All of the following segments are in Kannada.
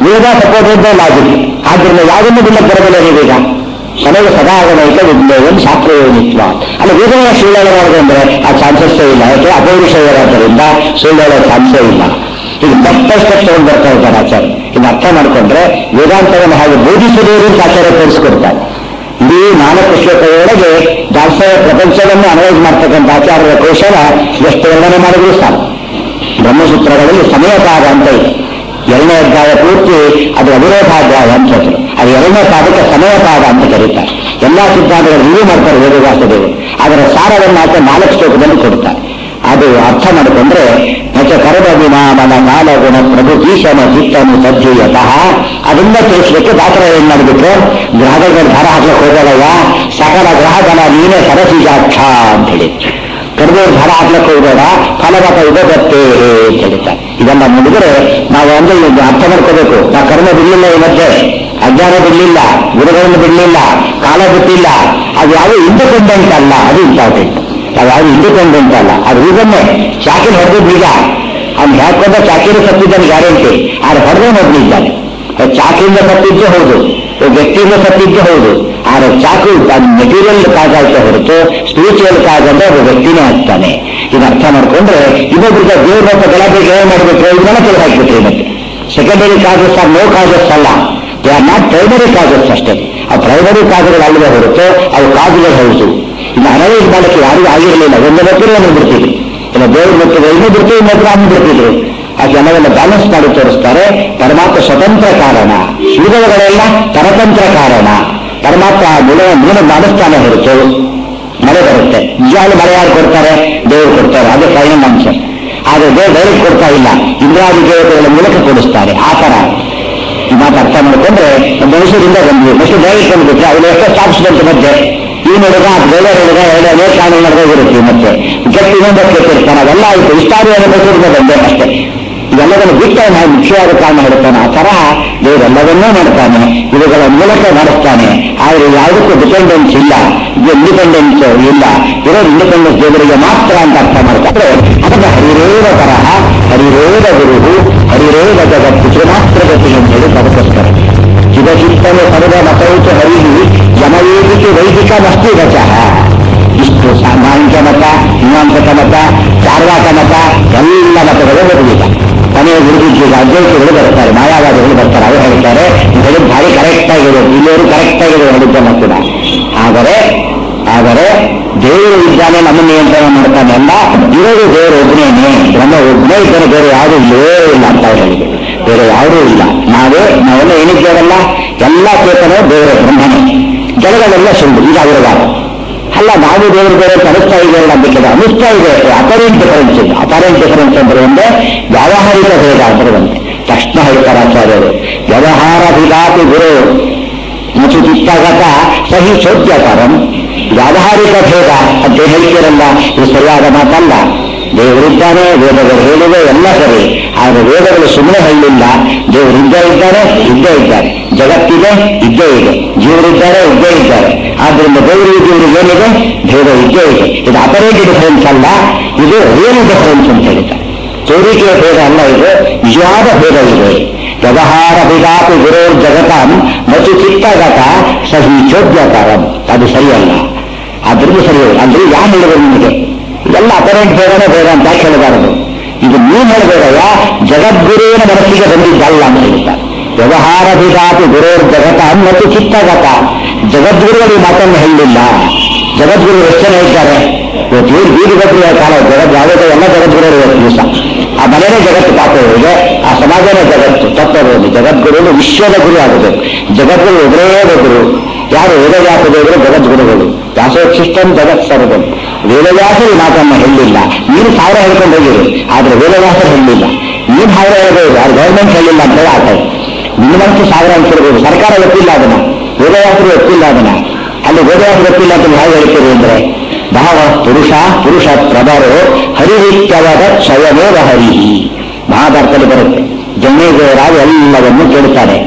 ವೇದ ಸಪೋರ್ಟ್ ಇದ್ದ ಲಾಜಿಕ್ ಆದ್ರಿಂದ ಯಾವುದನ್ನು ಬಿಡಕ್ಕೆ ಬರೋದಿಲ್ಲ ನೀವೀಗ ನನಗೆ ಸದಾ ಆಗನೈಕ ವಿಜ್ಞೇಯಂ ಶಾಸ್ತ್ರಯೋನಿತ್ವ ಅಲ್ಲಿ ವೇದನೆಯ ಸುಳ್ಳು ಹೇಳಬಾರದು ಅಂದ್ರೆ ಆ ಚಾನ್ಸಸ್ಸೇ ಇಲ್ಲ ಯಾಕೆ ಅಪೌರುಷವಾಗಿರೋದ್ರಿಂದ ಸುಳ್ಳು ಹೇಳೋ ಚಾನ್ಸೇ ಇಲ್ಲ ಈಗ ಬೆಸ್ಟ್ ಸ್ಟೆಪ್ ತಗೊಂಡು ಬರ್ತಾ ಇದ್ದಾರೆ ಆಚಾರ್ಯ ಇನ್ನು ಅರ್ಥ ಮಾಡ್ಕೊಂಡ್ರೆ ವೇದಾಂತವನ್ನು ಹಾಗೆ ಬೋಧಿಸಬೇಕು ಅಂತ ಆಚಾರ್ಯ ತೋರಿಸ್ಕೊಡ್ತಾರೆ ಇಡೀ ನಾಲ್ಕು ಶ್ಲೋಕದೊಳಗೆ ದಾಸರ ಪ್ರಪಂಚವನ್ನು ಅನಲೈಸ್ ಮಾಡ್ತಕ್ಕಂಥ ಆಚಾರ್ಯರ ಕೌಶಲ ಎಷ್ಟು ವರ್ಣನೆ ಮಾಡಿದ್ರು ಸಾಕು ಬ್ರಹ್ಮಸೂತ್ರಗಳಲ್ಲಿ ಸಮಯಪಾದ ಅಂತ ಇದೆ ಎರಡನೇ ಅಧ್ಯಾಯ ಪೂರ್ತಿ ಅದು ಅವಿರೋಧಾಧ್ಯಾಯ ಅಂತ ಹೇಳ್ತಾರೆ ಅದು ಎರಡನೇ ಪಾದಕ್ಕೆ ಸಮಯಪಾದ ಅಂತ ಕರೀತಾರೆ ಎಲ್ಲಾ ಸಿದ್ಧಾಂತಗಳು ರಿವ್ಯೂ ಮಾಡ್ತಾರೆ ವೇದವ್ಯಾಸದೇವರು ಅದರ ಸಾರವನ್ನು ಆತ ನಾಲ್ಕು ಶ್ಲೋಕದಲ್ಲಿ ಕೊಡ್ತಾರೆ ಅದು ಅರ್ಥ ಮಾಡಿಕೊಂಡ್ರೆ ನಚ ಕರ್ಮವಿನಾಮನ ಕಾಲ ಗುಣ ಪ್ರಭು ಈಶನ ಚಿತ್ತನು ಸಜ್ಜೀಯತಃ ಅದರಿಂದ ತಿಳಿಸ್ಲಿಕ್ಕೆ ದಾಸರ ಏನ್ ಮಾಡಬೇಕು ಗ್ರಹಗಳ ಧಾರ ಹಾಕ್ಲಿಕ್ಕೆ ಹೋಗಲ್ಲಯ್ಯ ಸಕಲ ಗ್ರಹಗಳ ನೀನೇ ಸರಸಿಜಾಕ್ಷ ಅಂತ ಹೇಳಿ ಕರ್ಮೇರ್ ಧಾರ ಹಾಕ್ಲಿಕ್ಕೆ ಹೋಗಬೇಡ ಫಲವತ ಉಪಗತ್ತೆ ಅಂತ ಹೇಳ್ತಾರೆ ಇದೆಲ್ಲ ನೋಡಿದ್ರೆ ನಾವು ಅಂದ್ರೆ ಇದು ಅರ್ಥ ಮಾಡ್ಕೋಬೇಕು ನಾವು ಕರ್ಮ ಬಿಡಲಿಲ್ಲ ಈ ಮಧ್ಯೆ ಅಜ್ಞಾನ ಬಿಡಲಿಲ್ಲ ಗುರುಗಳನ್ನು ಬಿಡಲಿಲ್ಲ ಕಾಲ ಬಿಟ್ಟಿಲ್ಲ ಅದು ಯಾವ ಇಂಡಿಪೆಂಡೆಂಟ್ ಅಲ್ಲ ಅದು ಇಂಪಾರ್ಟೆಂಟ್ ಅದು ಯಾವುದು ಇಂಡಿಪೆಂಡೆಂಟ್ ಅಲ್ಲ ಅದು ರೀಸನ್ನೇ ಚಾಕಿನ ಹೊಡೆದು ನಿಜ ಅವ್ನು ಹೇಳ್ಕೊಂಡ ಚಾಕಿನ ಸತ್ತಿದ್ದಾನೆ ಗ್ಯಾರಂಟಿ ಆದ್ರೆ ಹೊಡೆದೇ ಒಬ್ಬನಿದ್ದಾನೆ ಚಾಕಿಯಿಂದ ಸತ್ತಿದ್ದು ಹೌದು ವ್ಯಕ್ತಿಯಿಂದ ಸತ್ತಿದ್ದು ಹೌದು ಆದ್ರೆ ಚಾಕು ಅದು ಮೆಟೀರಿಯಲ್ ಕಾಜ್ ಆಯ್ತಾ ಹೊರತು ಸ್ಪಿರಿಚುವಲ್ ಕಾಜ್ ಅಂದ್ರೆ ಒಬ್ಬ ವ್ಯಕ್ತಿನೇ ಆಗ್ತಾನೆ ಇದು ಅರ್ಥ ಮಾಡ್ಕೊಂಡ್ರೆ ಇನ್ನೊಬ್ರಿಗೆ ದೇವ್ರ ಮತ್ತು ಗಲಾಟೆಗೆ ಏನ್ ಮಾಡಬೇಕು ಇದನ್ನ ತೆಗೆದು ಹಾಕ್ಬಿಟ್ರಿ ಮತ್ತೆ secondary causes are no causes ಅಲ್ಲ they are not primary causes ಅಷ್ಟೇ ಆ ಪ್ರೈಮರಿ ಕಾಜುಗಳು ಅಲ್ಲದೆ ಹೊರತು ಅವು ಕಾಜುಗಳು ಹೌದು ಇನ್ನು ಅನಲೈಸ್ ಮಾಡಕ್ಕೆ ಯಾರಿಗೂ ಆಗಿರಲಿಲ್ಲ ಒಂದು ಮಕ್ಕಳು ಒಂದು ಬಿಡ್ತಿದ್ರು ಇಲ್ಲ ದೇವ್ರ ಮಕ್ಕಳು ಇನ್ನೂ ಬಿಡ್ತೀವಿ ಇನ್ನೊಬ್ರು ಅನ್ನು ಬಿಡ್ತಿದ್ರು ಆ ಜನವೆಲ್ಲ ಬ್ಯಾಲೆನ್ಸ್ ಮಾಡಿ ತೋರಿಸ್ತಾರೆ ಪರಮಾತ್ಮ ಸ್ವತಂತ್ರ ಕಾರಣ ಉಳಿದವುಗಳೆಲ್ಲ ಪರತಂತ್ರ ಕಾರಣ ಪರಮಾತ್ಮ ಮೂಲ ಮೂಲ ಮಾಡಿಸ್ತಾನೆ ಹೊರತು ಮಳೆ ಬರುತ್ತೆ ನಿಜವಾಗ್ಲೂ ಮಳೆ ಯಾರು ಕೊಡ್ತಾರೆ ದೇವರು ಕೊಡ್ತಾರೆ ಅದು ಫೈನಲ್ ಆನ್ಸರ್ ಆದರೆ ದೇವರು ಡೈರೆಕ್ಟ್ ಕೊಡ್ತಾ ಇಲ್ಲ ಇಂದ್ರಾದಿ ದೇವತೆಗಳ ಮೂಲಕ ಕೊಡಿಸ್ತಾರೆ ಆ ತರ ಈ ಮಾತು ಅರ್ಥ ಮಾಡ್ಕೊಂಡ್ರೆ ಮನುಷ್ಯರಿಂದ ಬಂದ್ವಿ ಮನುಷ್ಯ ಡೈರೆಕ್ಟ್ ಬಂದ್ಬಿಟ್ರೆ ಅವ್ರು ಎಷ್ಟೋ ಸ್ಟಾಪ್ಸ್ ಬಂತು ಮಧ್ಯೆ ಈ ಹುಡುಗ ಬೇರೆ ಹುಡುಗ ಎರಡು ಅನೇಕ ಕಾರಣ ನಡೆದೋಗಿರುತ್ತೆ ಮತ್ತೆ ಗಟ್ಟಿ ಇನ್ನೊಂದು ಕೇಳ್ತಿರ್ತಾನೆ ಅವೆಲ್ಲ ಆಯ್ತು ಇಷ್ಟಾರು ಅನುಭವಿಸಿದ್ರೆ ಬಂದೆ ಅಷ್ಟೇ ಇವೆಲ್ಲದನ್ನು ಬಿಟ್ಟು ನಾವು ಮುಖ್ಯವಾದ ಕಾರಣ ಹೇಳ್ತಾನೆ ಆ ತರ ದೇವರೆಲ್ಲವನ್ನೂ ಮಾಡ್ತಾನೆ ಇವುಗಳ ಮೂಲಕ ಮಾಡಿಸ್ತಾನೆ ಆದರೆ ಯಾವುದಕ್ಕೂ ಡಿಪೆಂಡೆನ್ಸ್ ಇಲ್ಲ ಇದು ಇಂಡಿಪೆಂಡೆನ್ಸ್ ಇಲ್ಲ ಇರೋದು ಇಂಡಿಪೆಂಡೆನ್ಸ್ ದೇವರಿಗೆ ಮಾತ್ರ ಅಂತ ಅರ್ಥ ಮಾಡ್ತಾರೆ ಅದನ್ನ ಹರಿರೇವ ತರಹ ಹರಿರೇವ ಗುರು ಹರಿರೇವ ಜಗತ್ತು ಮಾತ್ರ ಗತಿ ಅಂತ ಹೇಳಿ ಅದಕ್ಕೋಸ್ಕರ ಶಿವಚಿತ್ತನೆ ಸರ್ವ ಮತೌಚ ಹರಿ ಜನವೇದಿಕೆ ವೈದಿಕ ಮಸ್ತಿ ವಚಃ ಇಷ್ಟು ಸಾಮಾನ್ಯ ಮತ ಮೀಮಾಂಸಕ ಮತ ಚಾರ್ವಾಕ ಮತ ಎಲ್ಲ ಮತಗಳು ಬರುವುದಿಲ್ಲ ಕೊನೆಯ ಗುರುಜಿಗೆ ಅದ್ವೈತಗಳು ಬರ್ತಾರೆ ಮಾಯಾವಾದಿಗಳು ಬರ್ತಾರೆ ಅವರು ಹೇಳ್ತಾರೆ ಹೇಳಿದ ಭಾರಿ ಕರೆಕ್ಟ್ ಆಗಿದೆ ಇಲ್ಲಿಯವರು ಕರೆಕ್ಟ್ ಆಗಿದೆ ಹೇಳಿದ್ದನ್ನು ಕೂಡ ಆದರೆ ಆದರೆ ದೇವರು ಇದ್ದಾನೆ ನಮ್ಮ ನಿಯಂತ್ರಣ ಮಾಡ್ತಾನೆ ಅಲ್ಲ ಇರೋದು ದೇವರು ಒಬ್ಬನೇನೆ ಬ್ರಹ್ಮ ಒಬ್ಬನೇ ಇದ್ದಾನೆ ಬೇರೆ ಯಾವುದೂ ಇಲ್ಲವೇ ಇಲ್ಲ ಅಂತ ಅವ್ರು ಹೇಳಿದ್ರು ಬೇರೆ ಯಾವುದೂ ಇಲ್ಲ ನಾವೇ ನಾವೆಲ್ಲ ಏನಿದ್ದೇವಲ್ಲ ಎಲ್ಲ ಚೇತನ ದೇವರ ಬ್ರಹ್ಮನೇ ಜಗಗಳೆಲ್ಲ ಸುಳ್ಳು ಈಗ ಅವರವಾದ ಅಲ್ಲ ನಾವು ದೇವರು ಬೇರೆ ಅಂತ ಅನಿಸ್ತಾ ಇದೆಯಲ್ಲ ಅದಕ್ಕೆ ಅನಿಸ್ತಾ ಇದೆ ಅಪರೆಂಟ್ ಡಿಫರೆನ್ಸ್ ಇದೆ ಅಪರೆಂಟ್ ಡಿಫರೆನ್ಸ್ ಅಂದ್ರೆ ಒಂದೇ ವ್ಯಾವಹಾರಿಕ ಭೇದ ಅಂದ್ರೆ ಒಂದೇ ತಕ್ಷಣ ಹೇಳ್ತಾರೆ ಆಚಾರ್ಯರು ವ್ಯವಹಾರ ವಿಧಾತಿ ಗುರು ಮತ್ತು ಚಿತ್ತಾಗತ ಸಹಿ ಚೋದ್ಯಕರಂ ವ್ಯಾವಹಾರಿಕ ಭೇದ ಅಂತ ಹೇಳ್ತೀರಲ್ಲ ಇದು ಸರಿಯಾದ ಮಾತಲ್ಲ ದೇವರಿದ್ದಾನೆ ವೇದಗಳು ಹೇಳಿವೆ ಎಲ್ಲ ಸರಿ ಆದರೆ ವೇದಗಳು ಸುಮ್ಮನೆ ಹೇಳಿಲ್ಲ ದೇವರು ಇದ್ದೇ ಇದ್ದಾರೆ ಇದ್ದೇ ಇದ್ದಾರೆ ಜಗತ್ತಿದೆ ಇದ್ದೇ ಇದೆ ಜೀವರಿದ್ದಾರೆ ಇದ್ದೇ ಇದ್ದಾರೆ ಆದ್ರಿಂದ ದೇವರಿಗೆ ಜೀವರಿಗೆ ಏನಿದೆ ಭೇದ ಇದ್ದೇ ಇದೆ ಇದು ಅಪರೇಟ್ ಡಿಫರೆನ್ಸ್ ಅಲ್ಲ ಇದು ರಿಯಲ್ ಡಿಫರೆನ್ಸ್ ಅಂತ ಹೇಳ್ತಾರೆ ತೋರಿಕೆಯ ಭೇದ ಅಲ್ಲ ಇದು ನಿಜವಾದ ಭೇದ ಇದೆ ವ್ಯವಹಾರ ಭೇದಾಪಿ ಗುರೋರ್ ಜಗತಾಂ ಮತ್ತು ಚಿತ್ತಗತ ಸಹಿ ಚೋದ್ಯಕರಂ ಅದು ಸರಿಯಲ್ಲ ಆದ್ರಿಂದ ಸರಿ ಅಂದ್ರೆ ಯಾರು ಹೇಳಿದ್ರು ನಿಮಗೆ ಇದೆಲ್ಲ ಅಪರೆಂಟ್ ಭೇದನೇ ಭೇದ ಅಂತ ಯಾಕೆ ಹೇಳಬಾರದು ಇದು ನೀನು ಹೇಳಬೇಡಯ್ಯ ಜಗದ್ಗುರುವಿನ ಮನಸ್ಸಿಗೆ ಬಂದಿದ್ದಲ್ಲ ಅಂತ ಹೇಳ್ತಾರೆ ವ್ಯವಹಾರ ಭೇದಾಪಿ ಗುರೋರ್ ಜಗತ ಮತ್ತು ಚಿತ್ತಗತ ಜಗದ್ಗುರುಗಳು ಈ ಮಾತನ್ನು ಹೇಳಿಲ್ಲ ಜಗದ್ಗುರು ಎಷ್ಟು ಜನ ಇದ್ದಾರೆ ಇವತ್ತು ಏನು ಬೀದಿಗಟ್ಟು ಕಾಲ ಜಗತ್ ಯಾವುದೇ ಎಲ್ಲ ಜಗದ್ಗುರು ಇವತ್ತು ದಿವಸ ಆ ಮನೆಯೇ ಜಗತ್ತು ಪಾಪ ಇವರಿಗೆ ಆ ಸಮಾಜನೇ ಜಗತ್ತು ತಪ್ಪಬಹುದು ಜಗದ್ಗುರು ವಿಶ್ವದ ಗುರು ಆಗಬೇಕು ಜಗದ್ಗುರು ಒಬ್ಬರೇ ಗುರು ಯಾರು ವೇದವ್ಯಾಸ ದೇವರು ಜಗದ್ಗುರುಗಳು ವ್ಯಾಸೋಚ್ಛಿಷ್ಟಂ ಜಗತ್ ಸರ್ವಂ ವೇದವ್ಯಾಸರು ಈ ಮಾತನ್ನು ಹೇಳಿಲ್ಲ ನೀನು ಸಾವಿರ ಹೇಳ್ಕೊಂಡು ಹೋಗಿರು ಆದ್ರೆ ವೇದವ್ಯಾಸರು ಹೇಳಿಲ್ಲ ನೀನು ಸಾವಿರ ಹೇಳ್ಬೋದು ಯಾರು ಗೌರ್ಮೆಂಟ್ ಹೇಳಿಲ್ಲ ಅಂತ ಹೇಳಿ ಆಟ ನಿಮ್ಮಂತೂ ಸಾವಿರ ಅನ್ಸಿರ್ಬೋದು ಸರ್ಕಾರ ಗೊತ್ತಿಲ್ಲ ಅದನ್ನ ವೇದವ್ಯಾಸರು ಗೊತ್ತಿಲ್ಲ ಅದನ್ನ ಅಲ್ಲಿ ವೇದವ್ಯಾಸ ಗೊತ್ತಿಲ್ಲ ಅಂತ ನೀವು ಹೇಗೆ ಹೇಳ್ತೀರಿ ಅಂದ್ರೆ ಭಾವ ಪುರುಷ ಪುರುಷ ಪ್ರಭರು ಹರಿಹಿತ್ಯವಾದ ಸ್ವಯಮೇವ ಹರಿಹಿ ಮಹಾಭಾರತದಲ್ಲಿ ಬರುತ್ತೆ ಜನ್ಮೇಜಯರಾಗ ಎಲ್ಲವನ್ನು ಕೇಳುತ್ತಾರೆ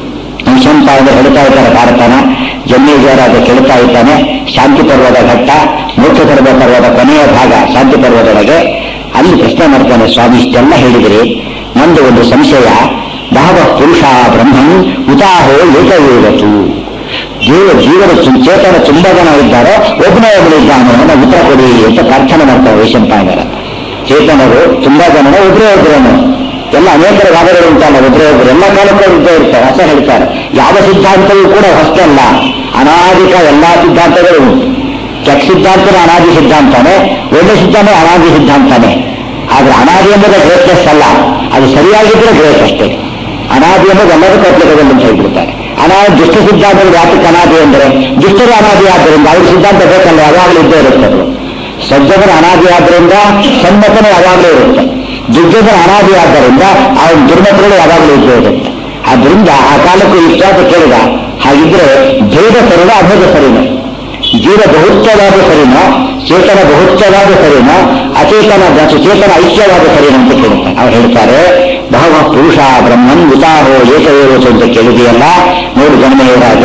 ಸಂತ ಎಂದು ಹೇಳ್ತಾ ಇದ್ದಾರೆ ಭಾರತನ ಜನ್ಮೇಜಯರಾಗ ಕೇಳ್ತಾ ಇದ್ದಾನೆ ಶಾಂತಿ ಪರ್ವದ ಘಟ್ಟ ಮೋಕ್ಷ ಪರ್ವ ಪರ್ವದ ಕೊನೆಯ ಭಾಗ ಶಾಂತಿ ಪರ್ವದೊಳಗೆ ಅಲ್ಲಿ ಪ್ರಶ್ನೆ ಮಾಡ್ತಾನೆ ಸ್ವಾಮಿ ಇಷ್ಟೆಲ್ಲ ಹೇಳಿದ್ರಿ ನಂದು ಒಂದು ಸಂಶಯ ಬಹವ ಪುರುಷ ಬ್ರಹ್ಮನ್ ಉತಾಹೋ ಏಕವೇವತು ಜೀವ ಜೀವನ ಚು- ಚೇತನ ತುಂಬಾ ಜನ ಇದ್ದಾರೆ ಒಬ್ಬನೇ ಒಬ್ಬನಿದ್ದಾನೆ ಅನ್ನೋ ಉತ್ತರ ಕೊಡಿ ಅಂತ ಪ್ರಾರ್ಥನೆ ಮಾಡ್ತಾರೆ ವೈಶಂಪಾಯನರ ಚೇತನರು ತುಂಬಾ ಜನ ಒಬ್ಬರೇ ಒಬ್ಬರೇನು ಎಲ್ಲ ಅನೇಕರ ವಾದಗಳು ಉಂಟಲ್ಲ ಒಬ್ಬರೇ ಒಬ್ಬರು ಎಲ್ಲ ಕಾಲಕ್ಕೂ ಇದ್ದೇ ಇರ್ತಾರೆ ಅಸ ಹೇಳ್ತಾರೆ ಯಾವ ಸಿದ್ಧಾಂತವೂ ಕೂಡ ಹೊಸ್ತಲ್ಲ ಅನಾದಿಕ ಎಲ್ಲಾ ಸಿದ್ಧಾಂತಗಳು ಉಂಟು ಕೆಟ್ಟ ಸಿದ್ಧಾಂತನೇ ಅನಾದಿ ಸಿದ್ಧಾಂತನೇ ಒಳ್ಳೆ ಸಿದ್ಧಾಂತ ಅನಾದಿ ಸಿದ್ಧಾಂತನೇ ಆದ್ರೆ ಅನಾದಿ ಎಂಬುದು ಗ್ರೇಟ್ನೆಸ್ ಅಲ್ಲ ಅದು ಸರಿಯಾಗಿದ್ರೆ ಗ್ರೇಟ್ ಅಷ್ಟೇ ಅನಾದಿ ಎಂಬುದು ಎಲ್ಲದಕ್ಕೂ ಅಪ್ಲಿಕಬಲ್ ಅಂತ ಹೇಳ್ಬಿಡ್ತಾರೆ ಅನಾದಿ ದುಷ್ಟ ಸಿದ್ಧಾಂತಗಳು ಯಾತಕ್ಕೆ ಅನಾದಿ ಅಂದರೆ ದುಷ್ಟರು ಅನಾದಿ ಆದ್ದರಿಂದ ಅವ್ರ ಸಿದ್ಧಾಂತ ಬೇಕಲ್ಲ ಯಾವಾಗಲೂ ಇದ್ದೇ ಇರುತ್ತೆ ಅದು ಸಜ್ಜನರ ಅನಾದಿ ಆದ್ದರಿಂದ ಸನ್ಮತನ ಯಾವಾಗಲೂ ಇರುತ್ತೆ ದುರ್ಜನರ ಅನಾದಿ ಆದ್ದರಿಂದ ಅವನ ದುರ್ಮತಗಳು ಯಾವಾಗಲೂ ಇದ್ದೇ ಇರುತ್ತೆ ಆದ್ರಿಂದ ಆ ಕಾಲಕ್ಕೂ ಇಷ್ಟ ಅಂತ ಕೇಳಿದ ಹಾಗಿದ್ರೆ ಭೇದ ಸರಿನೋ ಅಭೇದ ಸರಿನೋ ಜೀವ ಬಹುತ್ವವಾದ ಸರಿನೋ ಚೇತನ ಬಹುತ್ವವಾದ ಸರಿನೋ ಅಚೇತನ ಚೇತನ ಐಕ್ಯವಾದ ಸರಿನೋ ಅಂತ ಕೇಳುತ್ತಾರೆ ಅವ್ರು ಹೇಳ್ತಾರೆ ಬಹವ ಪುರುಷ ಬ್ರಹ್ಮನ್ ಉತಾಹೋ ಏಕವೇವತು ಅಂತ ಕೇಳಿದೆಯಲ್ಲ ನೋಡು ಜನ್ಮಯುವರಾಜ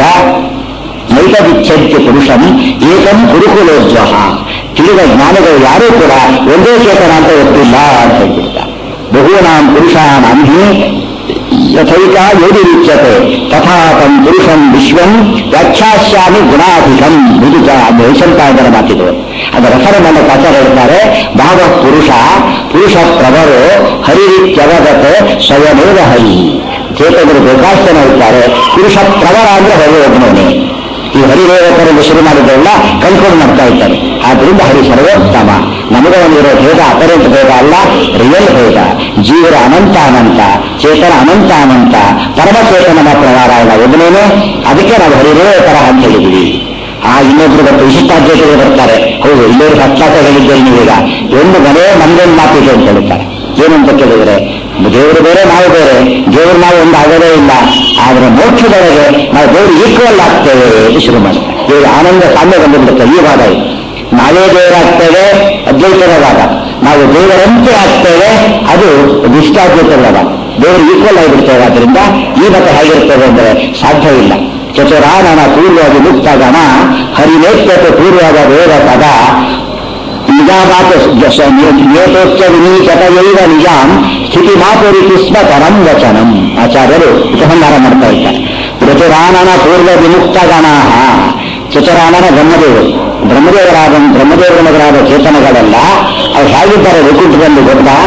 ನೈತವಿಚ್ಛಂತ್ಯ ಪುರುಷಂ ಏಕಂ ಕುರುಕುಲೋದ್ವಹ ತಿಳಿದ ಜ್ಞಾನಿಗಳು ಯಾರೂ ಕೂಡ ಒಂದೇ ಚೇತನ ಅಂತ ಒಪ್ಪಿಲ್ಲ ಅಂತ ಹೇಳ್ಬಿಡ್ತಾರೆ ಬಹೂನಾಂ ಪುರುಷಾಣಂ ಹಿ ಯಥೈಕ ಯೋಗಿರುಚ್ಯತೆ ತಥಾ ತಂ ಪುರುಷಂ ವಿಶ್ವಂ ವ್ಯಾಖ್ಯಾಸ್ಯಾಮಿ ಗುಣಾಧಿಕಂ ಇದು ವೈಶಂಪಾಯದರ ಮಾತಿದು ಅದರ ಹೆಸರು ನನ್ನ ಕಥೆ ಹೇಳ್ತಾರೆ ಭಾವ ಪುರುಷ ಪುರುಷ ಪ್ರವರೋ ಹರಿರಿತ್ಯವಗತ ಸ್ವಯಮೇವ ಹರಿ ಚೇತನರು ಬೇಕಾಷ್ಟು ಜನ ಇರ್ತಾರೆ ಪುರುಷ ಪ್ರವರ ಅಂದ್ರೆ ಹರಿ ಒಬ್ಬನೇ ಈ ಹರಿರೇವಕರಿಂದ ಶುರು ಮಾಡಿದ್ರೆಲ್ಲ ಕಲ್ಕೊಂಡು ಮಾಡ್ತಾ ಇದ್ದಾರೆ ಆದ್ರಿಂದ ಹರಿ ಸರ್ವೋತ್ತಮ ನಮಗೆ ಒಂದಿರೋ ಭೇದ ಅಪರೇಟ್ ಭೇದ ಅಲ್ಲ ರಿಯಲ್ ಭೇದ ಜೀವರ ಅನಂತ ಅನಂತ ಚೇತನ ಅನಂತ ಅನಂತ ಪರಮಚೇತನನ ಪ್ರವಾರಾಯಣ ಒಬ್ಬನೇನೆ ಅದಕ್ಕೆ ನಾವು ಹರಿರೇವಕರ ಅಂತ ಹೇಳಿದ್ವಿ ಆ ಇನ್ನೊಬ್ರು ಮತ್ತು ವಿಶಿಷ್ಟಾದ್ಯತೆಗಳು ಬರ್ತಾರೆ ಹೌದು ಇಲ್ಲೊಂದು ಹತ್ತಾಟ ಹೇಳಿದ್ದೇವೆ ನೀವೀಗ ಒಂದು ಮನೆ ನಮ್ದೊಂದು ಮಾತಿದೆ ಅಂತ ಹೇಳ್ತಾರೆ ಏನು ಅಂತ ಕೇಳಿದ್ರೆ ದೇವರು ಬೇರೆ ನಾವು ಬೇರೆ ದೇವರು ನಾವು ಒಂದು ಆಗೋದೇ ಇಲ್ಲ ಆದ್ರೆ ಮೋಕ್ಷದೊಳಗೆ ನಾವು ದೇವರು ಈಕ್ವಲ್ ಆಗ್ತೇವೆ ಎಂದು ಶುರು ಮಾಡ್ತಾರೆ ದೇವರು ಆನಂದ ಸಾಮ್ಯ ಬಂದುಬಿಡುತ್ತೆ ಈ ವಾದ ಇದು ನಾವೇ ದೇವರಾಗ್ತೇವೆ ಅದ್ವೈತದ ವಾದ ನಾವು ದೇವರಂತೆ ಆಗ್ತೇವೆ ಅದು ನಿಷ್ಠಾದ್ವೈತದ ವಾದ ದೇವರು ಈಕ್ವಲ್ ಆಗಿಬಿಡ್ತೇವೆ ಆದ್ರಿಂದ ಈ ಮತ ಹೇಗಿರ್ತದೆ ಅಂದರೆ ಸಾಧ್ಯವಿಲ್ಲ ಚತುರಾನನ ಪೂರ್ವದಿ ಮುಕ್ತ ಗಣ ಹರಿನೇತ್ಯತೆ ಪೂರ್ವದ ವೇದ ಸದಾ ನಿಜಾಮಾತ ನೇತೋಚ್ಚ ವಿನೀತಯೈವ ನಿಜಾಂ ಸ್ಥಿತಿ ಮಾತುರಿತಿ ಸ್ಮ ಪರಂ ವಚನಂ ಆಚಾರ್ಯರು ಉಪಸಂಹಾರ ಮಾಡ್ತಾ ಇದ್ದಾರೆ ಋತುರಾನನ ಪೂರ್ವ ವಿಮುಕ್ತ ಗಣಾಹ ಚತುರಾನನ ಬ್ರಹ್ಮದೇವರು ಬ್ರಹ್ಮದೇವರಾದ ಬ್ರಹ್ಮದೇವರಾದ ಚೇತನಗಳೆಲ್ಲ ಅವ್ರು ಹೇಗಿದ್ದಾರೆ ವೈಕುಂಠದಲ್ಲಿ ಗೊತ್ತಾ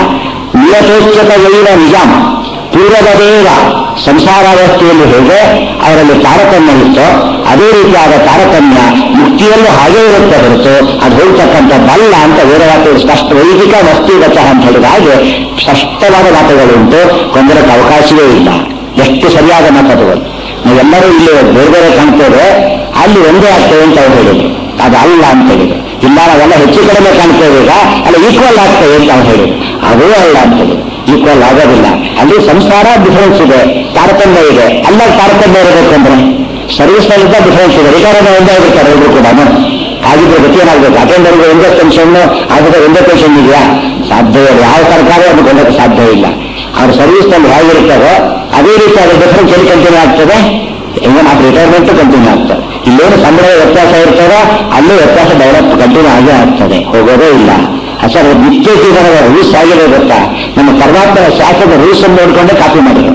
ನಿಯತೋಚ್ಚತಯೈವ ನಿಜಾಂ ಪೂರ್ವದ ದೇವ ಸಂಸಾರಾವಸ್ಥೆಯಲ್ಲಿ ಹೇಗೆ ಅವರಲ್ಲಿ ತಾರತಮ್ಯ ಇತ್ತೋ ಅದೇ ರೀತಿಯಾದ ತಾರತಮ್ಯ ಮುಕ್ತಿಯಲ್ಲೂ ಹಾಗೇ ಇರುತ್ತೆ ಹೊರತು ಅದು ಹೋಗ್ತಕ್ಕಂಥದ್ದಲ್ಲ ಅಂತ ವೇದವಾಕ್ಯಗಳು ಸ್ಪಷ್ಟ ವೈದಿಕ ವಸ್ತಿಗತ ಅಂತ ಹೇಳಿದ ಹಾಗೆ ಸ್ಪಷ್ಟವಾದ ಮಾತುಗಳುಂಟು ಗೊಂದಲಕ್ಕೆ ಅವಕಾಶವೇ ಇಲ್ಲ ಎಷ್ಟು ಸರಿಯಾದ ಮಾತುಗಳು ನಾವೆಲ್ಲರೂ ಇಲ್ಲಿ ಬೇರೆ ಬೇರೆ ಕಾಣ್ತೇವೆ ಅಲ್ಲಿ ಒಂದೇ ಆಗ್ತೇವೆ ಅಂತ ಅವ್ರು ಹೇಳಿದ್ರು ಅದು ಅಲ್ಲ ಅಂತ ಹೇಳಿದ್ರು ಇಲ್ಲ ನಾವೆಲ್ಲ ಹೆಚ್ಚು ಕಡಿಮೆ ಕಾಣ್ತೇವೆ ಈಗ ಅಲ್ಲ ಈಕ್ವಲ್ ಆಗ್ತೇವೆ ಅಂತ ಅವ್ರು ಹೇಳಿದ್ರು ಅದೂ ಅಲ್ಲ ಅಂತ ಹೇಳಿದ್ರು ಈಕ್ವಲ್ ಆಗೋದಿಲ್ಲ ಅಲ್ಲಿ ಸಂಸಾರ ಡಿಫರೆನ್ಸ್ ಇದೆ ತಾರತಮ್ಯ ಇದೆ ಅಲ್ಲ ತಾರತಮ್ಯ ಇರಬೇಕು ಅಂದ್ರೆ ಸರ್ವಿಸ್ನಲ್ಲಿದ್ದ ಡಿಫರೆನ್ಸ್ ಇದೆ ರಿಟೈರ್ ಒಂದೇ ಆಗಿರ್ತಾರೆ ಎಲ್ರು ಕೂಡ ಹಾಗಿದ್ರೆ ಗತಿ ಏನಾಗಬೇಕು ಅಟೆಂಡರ್ಗೆ ಒಂದೇ ಪೆನ್ಷನ್ ಆಗಿದ್ರೆ ಒಂದೇ ಪೆನ್ಷನ್ ಇದೆಯಾ ಸಾಧ್ಯ ಇಲ್ಲ ಯಾವ ಸರ್ಕಾರ ಅದನ್ನು ಕೊಳ್ಳಕ್ಕೆ ಸಾಧ್ಯ ಇಲ್ಲ ಅವ್ರ ಸರ್ವಿಸ್ನಲ್ಲಿ ಹೇಗಿರ್ತದೋ ಅದೇ ರೀತಿ ಅದರ ಡಿಫರೆನ್ಸ್ ಎಲ್ಲಿ ಕಂಟಿನ್ಯೂ ಆಗ್ತದೆ ಈಗ ನಾವು ರಿಟೈರ್ಮೆಂಟ್ ಕಂಟಿನ್ಯೂ ಆಗ್ತದೆ ಇಲ್ಲೇನು ಸಂಬಳ ವ್ಯತ್ಯಾಸ ಇರ್ತದೋ ಅಲ್ಲೂ ವ್ಯತ್ಯಾಸ ಡೆವಲಪ್ ಕಂಟಿನ್ಯೂ ಆಗೇ ಆಗ್ತದೆ ಹೋಗೋದೇ ಇಲ್ಲ ಸರ್ ನಿತ್ಯ ಜೀವನದ ರೂಲ್ಸ್ ಆಗಿದೆ ಗೊತ್ತಾ ನಮ್ಮ ಪರಮಾತ್ಮನ ಶಾಸ್ತ್ರದ ರೂಲ್ಸ್ ಅನ್ನು ನೋಡಿಕೊಂಡೇ ಕಾಪಿ ಮಾಡಿದ್ರು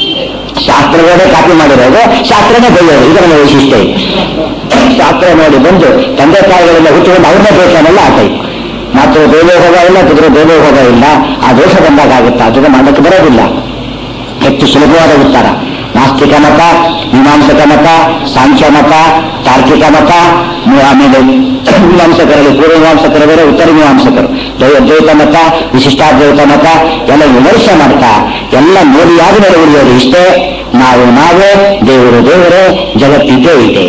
ಶಾಸ್ತ್ರಗಳೇ ಕಾಪಿ ಮಾಡಿರೋದು ಶಾಸ್ತ್ರನೇ ಬೈಯೋದು ಇದರ ವೈಶಿಷ್ಟ್ಯ ಇದೆ ಶಾಸ್ತ್ರ ನೋಡಿ ಬಂದು ತಂದೆ ತಾಯಿಗಳೆಲ್ಲ ಹುಟ್ಟುಕೊಂಡು ಅವ್ರನ್ನೇ ಬೇಕಾನೆಲ್ಲ ಆಟೈತು ಮಾತ್ರ ದೇವೇ ಹೋಗ ಇಲ್ಲ ಕುದುರೆ ದೇವೇ ಹೋಗ ಇಲ್ಲ ಆ ದೋಷ ಬಂದಾಗ ಆಗುತ್ತಾ ಅದನ್ನು ಮಾಡಕ್ಕೆ ಬರೋದಿಲ್ಲ ಹೆಚ್ಚು ಸುಲಭವಾದ ಉತ್ತರ ನಾಸ್ತಿಕ ಮತ ಮೀಮಾಂಸಕ ಮತ ಸಾಂಖ್ಯ ಮತ ತಾರ್ಕಿಕ ಮತ ಆಮೇಲೆ ಮೀಮಾಂಸಕರಲ್ಲಿ ಪೂರ್ವ ಮೀಮಾಂಸಕರು ಬೇರೆ ಉತ್ತರ ಮೀಮಾಂಸಕರು ದ್ವೈತ ಮತ ವಿಶಿಷ್ಟಾದ್ವೈತ ಮತ ಎಲ್ಲ ವಿಮರ್ಶೆ ಮಾಡ್ತಾ ಎಲ್ಲ ನೋಡಿಯಾದ ಮೇಲೆ ಉಳಿಯೋದು ಇಷ್ಟೇ ನಾವು ನಾವೇ ದೇವರು ದೇವರೇ ಜಗತ್ತಿದ್ದೇ ಇದೆ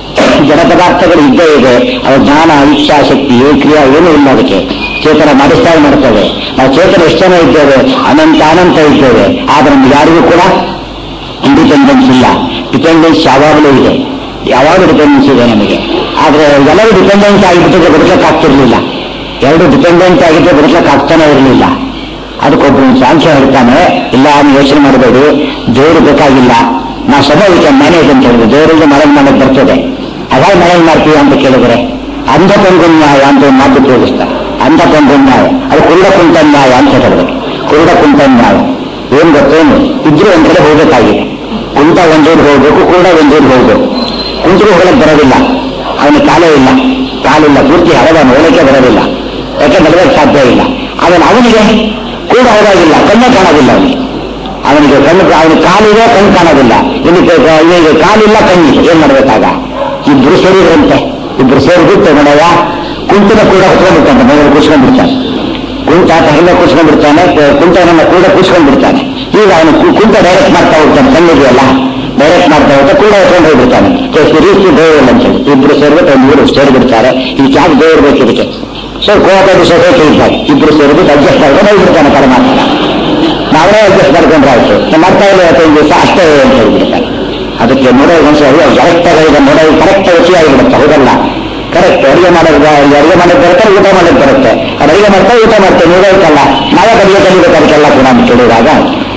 ಜಡ ಪದಾರ್ಥಗಳು ಇದ್ದೇ ಇದೆ ಅವರ ಜ್ಞಾನ ಇಚ್ಛಾಶಕ್ತಿ ಕ್ರಿಯಾ ಏನೂ ಇಲ್ಲ ಅದಕ್ಕೆ ಚೇತನ ಮಾಡಿಸ್ತಾ ಮಾಡ್ತೇವೆ ನಾವು ಚೇತನ ಎಷ್ಟು ಜನ ಇದ್ದೇವೆ ಅನಂತ ಅನಂತ ಇದ್ದೇವೆ ಆದ್ರೆ ನಮ್ಗೆ ಯಾರಿಗೂ ಕೂಡ ಇಂಡಿಪೆಂಡೆನ್ಸ್ ಇಲ್ಲ ಡಿಪೆಂಡೆನ್ಸ್ ಯಾವಾಗಲೂ ಇದೆ ಯಾವಾಗಲೂ ಡಿಪೆಂಡೆನ್ಸ್ ಇದೆ ನಮಗೆ ಆದ್ರೆ ಎಲ್ಲರೂ ಡಿಪೆಂಡೆನ್ಸ್ ಆಗಿಬಿಟ್ಟಿದ್ರೆ ಬದುಕಕ್ಕಾಗ್ತಿರ್ಲಿಲ್ಲ ಎರಡು ಡಿಪೆಂಡೆಂಟ್ ಆಗಿದ್ರೆ ಬದುಕಕ್ಕಾಗ್ತಾನೆ ಇರಲಿಲ್ಲ ಅದಕ್ಕೊಬ್ಬರು ಸಾಂಖ್ಯ ಹೇಳ್ತಾನೆ ಇಲ್ಲ ನೀವು ಯೋಚನೆ ಮಾಡಬೇಡಿ ದೇವರು ಬೇಕಾಗಿಲ್ಲ ನಾವು ಸ್ವಭಾವಿಕ ಮ್ಯಾನೇಜ್ ಅಂತ ಹೇಳಿದ್ರೆ ದೇವರಿಗೆ ಮಳೆ ಮಾಡಕ್ಕೆ ಬರ್ತದೆ ಅವಾಗ ಮಳೆ ಮಾಡ್ತೀವಿ ಅಂತ ಕೇಳಿದ್ರೆ ಅಂಧಕೊಂದು ನ್ಯಾಯ ಅಂತ ಒಂದು ಮಾತು ಉಪಯೋಗಿಸ್ತಾರೆ ಅಂಧಕೊಂದು ನ್ಯಾಯ ಅದು ಕುರುಡ ಕುಂಟ ನ್ಯಾಯ ಅಂತ ಹೇಳಿದ್ರು ಕುರುಡ ಕುಂಟ ನ್ಯಾಯ ಏನ್ ಗೊತ್ತೇನು ಇದ್ರೆ ಒಂದ್ ಕಡೆ ಹೋಗ್ಬೇಕಾಗಿದೆ ಕುಂಟ ಒಂದೂರು ಹೋಗ್ಬೇಕು ಕೂಡ ಒಂದೂರು ಹೋಗ್ಬೇಕು ಕುಂತರು ಹೋಗಲಿಕ್ಕೆ ಬರೋದಿಲ್ಲ ಅವನಿಗೆ ಕಾಲೇ ಇಲ್ಲ ಕಾಲಿಲ್ಲ ಪೂರ್ತಿ ಹರದ ನೋಡಲಿಕ್ಕೆ ಬರೋದಿಲ್ಲ ಯಾಕೆ ನಡೆಯಕ್ಕೆ ಸಾಧ್ಯ ಇಲ್ಲ ಅವನು ಅವನಿಗೆ ಕೂಡ ಹೋದಾಗಿಲ್ಲ ಕಣ್ಣೇ ಕಾಣೋದಿಲ್ಲ ಅವನಿಗೆ ಅವನಿಗೆ ಕಣ್ಣು ಅವನಿಗೆ ಕಾಲಿದೆ ಕಣ್ಣು ಕಾಣೋದಿಲ್ಲ ಇವನಿಗೆ ಇವನಿಗೆ ಕಾಲಿಲ್ಲ ಕಣ್ಣಿಲ್ಲ ಏನ್ ಮಾಡ್ಬೇಕಾಗ ಇಬ್ರು ಸೇರಿದ್ರಂತೆ ಇಬ್ರು ಸೇರಿಬಿಟ್ಟು ನೋಡಯ್ಯ ಕುಂಟಿನ ಕೂಡ ಹೊತ್ಕೊಂಡ್ಬಿಡ್ತಾನೆ ಮನೆಯಲ್ಲಿ ಕೂರ್ಸ್ಕೊಂಡ್ಬಿಡ್ತಾನೆ ಕುಂಟ ಹಿಂದೆ ಕೂರ್ಸ್ಕೊಂಡ್ಬಿಡ್ತಾನೆ ಕುಂಟನನ್ನ ಕೂಡ ಕೂರ್ಸ್ಕೊಂಡ್ಬಿಡ್ತಾನೆ ಈಗ ಅವನು ಕು- ಕುಂಟ ಡೈರೆಕ್ಟ್ ಮಾಡ್ತಾ ಹೋಗ್ತಾನೆ ಕಣ್ಣಿದೆಯಲ್ಲ ಡೈರೆಕ್ಟ್ ಮಾಡ್ತಾ ಹೋಗ್ತಾ ಕೂಡ ಹೊತ್ಕೊಂಡು ಹೋಗ್ಬಿಡ್ತಾನೆ ರೀತಿ ದೇವಲ್ಲ ಅಂತ ಹೇಳಿ ಇಬ್ರು ಸೇರ್ಬಿಟ್ಟು ಒಂದು ಊರು ಸೇರಿಬಿಡ್ತಾರೆ ಈ ಕ್ಯಾಬ್ ದೇವರು ಬೇಕು ಇದಕ್ಕೆ ಸೊ ಕೋಆಪರೇಟಿವ್ ಸೊಸೈಟಿ ಇದ್ದಾರೆ ಇಬ್ರು ಸೇರಿಬಿಟ್ಟು ಅಡ್ಜಸ್ಟ್ ಮಾಡ್ಕೊಂಡು ಹೋಗ್ಬಿಡ್ತಾನೆ ಪರಮಾತ್ಮ ನಾವೇ ಅಡ್ಜಸ್ಟ್ ಮಾಡ್ಕೊಂಡ್ರೆ ಆಯ್ತು ನಾನ್ ಮಾಡ್ತಾ ಇಲ್ಲ ಇವತ್ತೊಂದು ದಿವಸ ಅಷ್ಟೇ ಅಂತ ಹೇಳ್ಬಿಡ್ತಾನೆ ಅದಕ್ಕೆ ನೋಡೋದು ಒಂದ್ಸರಿ ಕರೆಕ್ಟ್ ಆಗಿ ನೋಡೋದು ಕರೆಕ್ಟ್ ರುಚಿಯಾಗಿಬಿಡುತ್ತೆ ಹೌದಲ್ಲ ಕರೆಕ್ಟ್ ಅಡುಗೆ ಮಾಡೋದು ಅಡುಗೆ ಮಾಡೋದು ಬರುತ್ತೆ ಊಟ ಮಾಡೋದು ಬರುತ್ತೆ ಅದು ಅಡುಗೆ ಮಾಡ್ತಾ ಊಟ ಮಾಡ್ತೇವೆ ನೋಡೋದಕ್ಕಲ್ಲ ನಾವೇ ಅಡುಗೆ ಕಲಿಬೇಕು ಅದಕ್ಕೆಲ್ಲ ಕೂಡ ಅಂತ ಕೇಳಿದಾಗ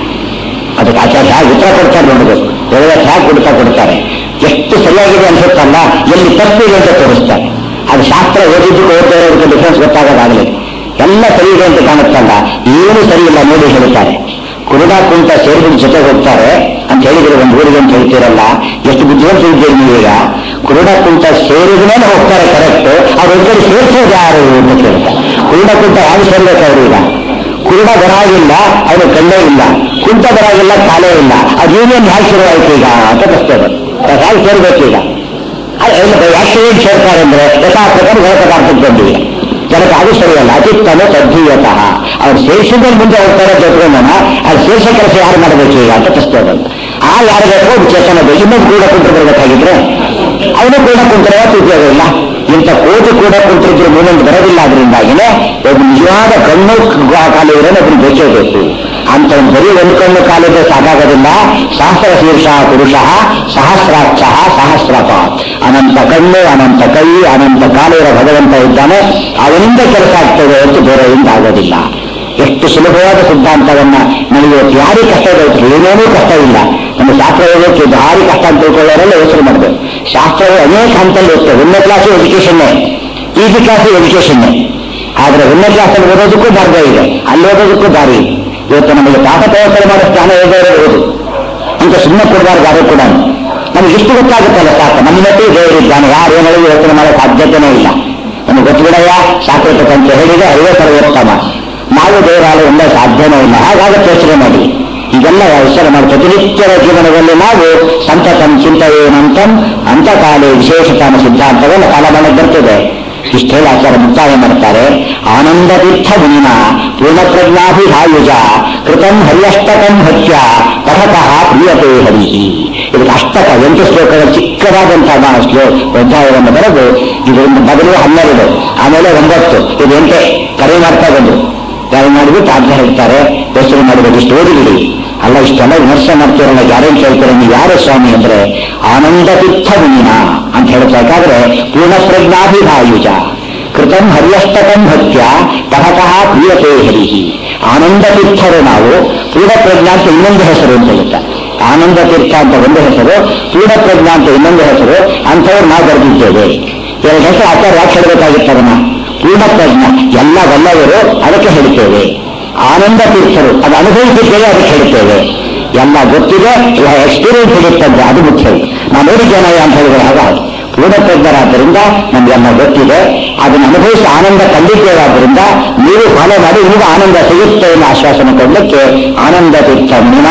ಅದಕ್ಕೆ ಆಚಾರ್ಯ ಹೇಗೆ ಉತ್ತರ ಕೊಡ್ತಾರೆ ನೋಡಬೇಕು ಒಳ್ಳೆ ಹೇಗೆ ಕೊಡ್ತಾ ಕೊಡ್ತಾರೆ ಎಷ್ಟು ಸರಿಯಾಗಿದೆ ಅನ್ಸುತ್ತಲ್ಲ ಎಲ್ಲಿ ತಪ್ಪಿದೆ ಅಂತ ತೋರಿಸ್ತಾರೆ ಅದು ಶಾಸ್ತ್ರ ಓದಿದ್ದಕ್ಕೆ ಓದ್ತಾ ಇರೋದಕ್ಕೆ ಡಿಫ್ರೆನ್ಸ್ ಗೊತ್ತಾಗೋದಾಗಲಿ ಎಲ್ಲ ಸರಿ ಇದೆ ಅಂತ ಕಾಣುತ್ತಲ್ಲ ಏನು ಸರಿ ಇಲ್ಲ ನೋಡಿ ಹೇಳ್ತಾರೆ ಕುರುಡ ಕುಂಟ ಸೇರಿಬಿಟ್ಟು ಜೊತೆ ಹೋಗ್ತಾರೆ ಅಂತ ಹೇಳಿದ್ರೆ ಒಂದು ಊರಿಗೆ ಅಂತ ಹೇಳ್ತೀರಲ್ಲ ಎಷ್ಟು ಬುದ್ಧಿವಂತ ಇದ್ದೀರಿ ನೀವೀಗ ಕುರುಡ ಕುಂಟ ಸೇರಿದ ಮೇಲೆ ಹೋಗ್ತಾರೆ ಕರೆಕ್ಟ್ ಅವ್ರ ಕಡೆ ಸೇರಿಸೋದು ಯಾರು ಅಂತ ಕೇಳ್ತಾರೆ ಕುರುಡ ಕುಂಟ ಯಾರು ಸೇರ್ಬೇಕು ಅವ್ರೀಗ ಕುರುಡ ಬರಾಗಿಲ್ಲ ಅವನು ಕಣ್ಣೇ ಇಲ್ಲ ಕುಂಟ ಬರಾಗಿಲ್ಲ ಕಾಲೇ ಇಲ್ಲ ಅದು ಯೂನಿಯನ್ ಹೇಗೆ ಶುರುವಾಯ್ತು ಈಗ ಅಂತ ಪ್ರಶ್ನೆ ಬಂತು ಅದು ಹೇಗೆ ಸೇರ್ಬೇಕು ಈಗ ಅದು ಎಲ್ಲ ಯಾಕೆ ಏನ್ ಸೇರ್ತಾರೆ ಅಂದ್ರೆ ಯಥಾಪ್ರಕಾರ ಜಲ ಪದಾರ್ಥಕ್ಕೆ ಬಂದಿವೆ ಜನಕ್ಕೆ ಅದು ಸರಿಯಲ್ಲ ಅತಿತ್ತಮ ತದ್ಧೀಯತಃ ಅವ್ರು ಸೇರಿಸಿದ್ರೆ ಮುಂದೆ ಹೋಗ್ತಾರೆ ಜೊತೆಗೋಣ ಅದು ಸೇರಿಸೋ ಕೆಲಸ ಯಾರು ಮಾಡಬೇಕು ಈಗ ಅಂತ ಪ್ರಶ್ನೆ ಬಂತು ಆ ಯಾರು ಬೇಕೋ ಚೇತನ ಬೇಕು ಇನ್ನೊಂದು ಕೂಡ ಕುಂಟು ಬರಬೇಕಾಗಿದ್ರೆ ಅವನು ಕೂಡ ಕುಂತರೆ ಉಪಯೋಗ ಇಲ್ಲ ಇಂಥ ಕೋಟಿ ಕೂಡ ಕುಂತಿದ್ರು ಮೂಮೆಂಟ್ ಬರೋದಿಲ್ಲ ಅದರಿಂದಾಗಿನೇ ಒಬ್ಬ ನಿಜವಾದ ಕಣ್ಣು ಕಾಲು ಇರೋದು ಅದನ್ನು ಬೇಕೇ ಬೇಕು ಅಂತ ಒಂದು ಬರೀ ಒಂದು ಕಣ್ಣು ಕಾಲಿದ್ರೆ ಸಾಕಾಗೋದಿಲ್ಲ ಸಹಸ್ರ ಶೀರ್ಷ ಪುರುಷ ಸಹಸ್ರಾಕ್ಷ ಸಹಸ್ರಪ ಅನಂತ ಕಣ್ಣು ಅನಂತ ಕೈ ಅನಂತ ಕಾಲಿರೋ ಭಗವಂತ ಇದ್ದಾನೆ ಅವನಿಂದ ಕೆಲಸ ಆಗ್ತದೆ ಅಂತ ಬೇರೆಯಿಂದ ಆಗೋದಿಲ್ಲ ಎಷ್ಟು ಸುಲಭವಾದ ಸಿದ್ಧಾಂತವನ್ನ ನನಗೆ ಇವತ್ತು ಯಾರಿಗೂ ಕಷ್ಟ ಇದೆ ಗೊತ್ತಿಲ್ಲ. ಏನೇನೂ ಕಷ್ಟ ಇಲ್ಲ ನಮ್ಮ ಶಾಸ್ತ್ರ ಓದೋಕೆ ಭಾರಿ ಕಷ್ಟ ಅಂತ ತಿಳ್ಕೊಳ್ಳೋರೆಲ್ಲ ಯೋಚನೆ ಮಾಡಬೇಕು ಶಾಸ್ತ್ರವು ಅನೇಕ ಹಂತಲ್ಲಿ ಇರ್ತದೆ ಒಂದನೇ ಕ್ಲಾಸು ಎಜುಕೇಷನ್ನೇ ಈಜಿ ಕ್ಲಾಸು ಎಜುಕೇಷನ್ನೇ ಆದ್ರೆ ಒಂದನೇ ಕ್ಲಾಸಲ್ಲಿ ಓದೋದಕ್ಕೂ ಮಾರ್ಗ ಇದೆ ಅಲ್ಲಿ ಓದೋದಕ್ಕೂ ದಾರಿ ಇದೆ ಇವತ್ತು ನಮಗೆ ಪಾಠ ಪ್ರವರ್ತನೆ ಮಾಡೋ ಸ್ಥಾನ ಹೇಗೆ ಇರೋದು ಅಂತ ಸುಮ್ಮನೆ ಕೊಡಬಾರ್ದು ಯಾರು ಕೂಡ ನಮ್ಗೆ ಇಷ್ಟು ಗೊತ್ತಾಗುತ್ತಲ್ಲ ಸಾಕು ನಮ್ಮ ಜೊತೆ ದೇವರಿದ್ದಾನೆ ಯಾರು ಏನಾದ್ರು ಯೋಚನೆ ಮಾಡೋ ಸಾಧ್ಯತೆನೇ ಇಲ್ಲ ನಮಗೆ ಗೊತ್ತುಬಿಡಯ್ಯ ಸಾಕೃತ ಅಂತ ಹೇಳಿದ್ರೆ ಅದೇ ಸರ್ವೋತ್ತಮ ನಾವು ದೇವರಾಲಯ ಒಂದೇ ಸಾಧ್ಯನೇ ಇಲ್ಲ ಹಾಗಾಗತ್ತೆ ಯೋಚನೆ ಮಾಡಿ ಇದೆಲ್ಲ ವಿಚಾರ ಮಾಡಿ ಪ್ರತಿನಿತ್ಯದ ಜೀವನದಲ್ಲಿ ನಾವು ಸಂತತಂ ಚಿಂತೆಯೇನಂತಂ ಅಂತಕಾಲೇ ವಿಶೇಷತಾನ ಸಿದ್ಧಾಂತವನ್ನು ಕಾಲಮಾನಕ್ಕೆ ಬರ್ತದೆ ಇಷ್ಟು ಹೇಳಿ ಆಚಾರ ಮುಕ್ತಾಯ ಮಾಡ್ತಾರೆ ಆನಂದ ತೀರ್ಥ ಮುನಿನ ಪೂರ್ಣಪ್ರಜ್ಞಾಭಿಧಾಯುಜ ಕೃತಂ ಹರಿಯಷ್ಟಕಂ ಹತ್ಯ ಪಠತಃ ಪ್ರಿಯತೆ ಹರಿಹಿ ಇದಕ್ಕೆ ಅಷ್ಟಕ ಎಂಟು ಶ್ಲೋಕಗಳ ಚಿಕ್ಕದಾದಂತಹ ಶ್ಲೋ ಅಧ್ಯಾಯವನ್ನು ಬರೆದು ಇದರಿಂದ ಮೊದಲು ಹನ್ನೆರಡು ಆಮೇಲೆ ಒಂಬತ್ತು ಇದು ಎಂಟೆ ಕರೆ ಮಾಡ್ತಾ ಬಂದು ಕರೆ ಮಾಡಿಬಿಟ್ಟು ಅರ್ಥ ಹೇಳ್ತಾರೆ ಯೋಚನೆ ಮಾಡಬೇಕು ಇಷ್ಟು ಓದಿಬಿಡಿ ಅಲ್ಲ ಇಷ್ಟೆಲ್ಲ ವಿಮರ್ಶೆ ಮಾಡ್ತೀರಲ್ಲ ಯಾರೇನು ಕೇಳ್ತಾರೆ ನೀವು ಯಾರು ಸ್ವಾಮಿ ಅಂದ್ರೆ ಆನಂದ ತೀರ್ಥ ಮುನಿನ ಅಂತ ಹೇಳ್ಬೇಕಾದ್ರೆ ಪೂರ್ಣಪ್ರಜ್ಞಾಭಿಧಾಯುಜ ಕೃತಂ ಹರಿಯಷ್ಟಕಂ ಭಕ್ತ್ಯ ತಹತಃ ಪ್ರಿಯತೆ ಹರಿಹಿ ಆನಂದ ತೀರ್ಥರು ನಾವು ಪೂರ್ಣಪ್ರಜ್ಞಾ ಅಂತ ಇನ್ನೊಂದು ಹೆಸರು ಅಂತ ಹೇಳ್ತಾರೆ ಆನಂದ ತೀರ್ಥ ಅಂತ ಒಂದು ಹೆಸರು ಪೂರ್ಣಪ್ರಜ್ಞಾ ಅಂತ ಇನ್ನೊಂದು ಹೆಸರು ಅಂಥವ್ರು ನಾವು ಬರೆದಿದ್ದೇವೆ ಎರಡು ಹೆಸರು ಆಚಾರ ಯಾಕೆ ಹೇಳಬೇಕಾಗಿತ್ತದನ್ನ ಪೂರ್ಣಪ್ರಜ್ಞ ಎಲ್ಲ ಒಳ್ಳೆಯವರು ಅದಕ್ಕೆ ಹೇಳ್ತೇವೆ ಆನಂದ ತೀರ್ಥರು ಅದು ಅನುಭವಿಸಿದ್ದೇವೆ ಅದಕ್ಕೆ ಹೇಳ್ತೇವೆ ಎಲ್ಲ ಗೊತ್ತಿದೆ ಎಕ್ಸ್ಪೀರಿಯನ್ಸ್ ಇರುತ್ತಂತೆ ಅದು ಮುಖ್ಯ ನಾನು ನೋಡಿದ್ದೇನೆ ಅಂತ ಹೇಳಿದ್ರೆ ಹಾಗಾಗಿ ಪೂರ್ಣಪ್ರಜ್ಞರಾದ್ದರಿಂದ ನಮಗೆಲ್ಲ ಗೊತ್ತಿದೆ ಅದನ್ನು ಅನುಭವಿಸಿ ಆನಂದ ಕಂಡಿದ್ದೇವಾದ್ದರಿಂದ ನೀವು ಫಾಲೋ ಮಾಡಿ ನಿಮಗೆ ಆನಂದ ಸಿಗುತ್ತೆ ಎಂಬ ಆಶ್ವಾಸನೆ ಕೊಡಲಿಕ್ಕೆ ಆನಂದ ತೀರ್ಥ ಮುನಿನ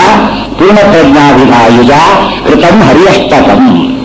ಪೂರ್ಣಪ್ರಜ್ಞಾಭಿಧಾಯುಜ ಕೃತಂ ಹರಿಯಷ್ಟಕಂ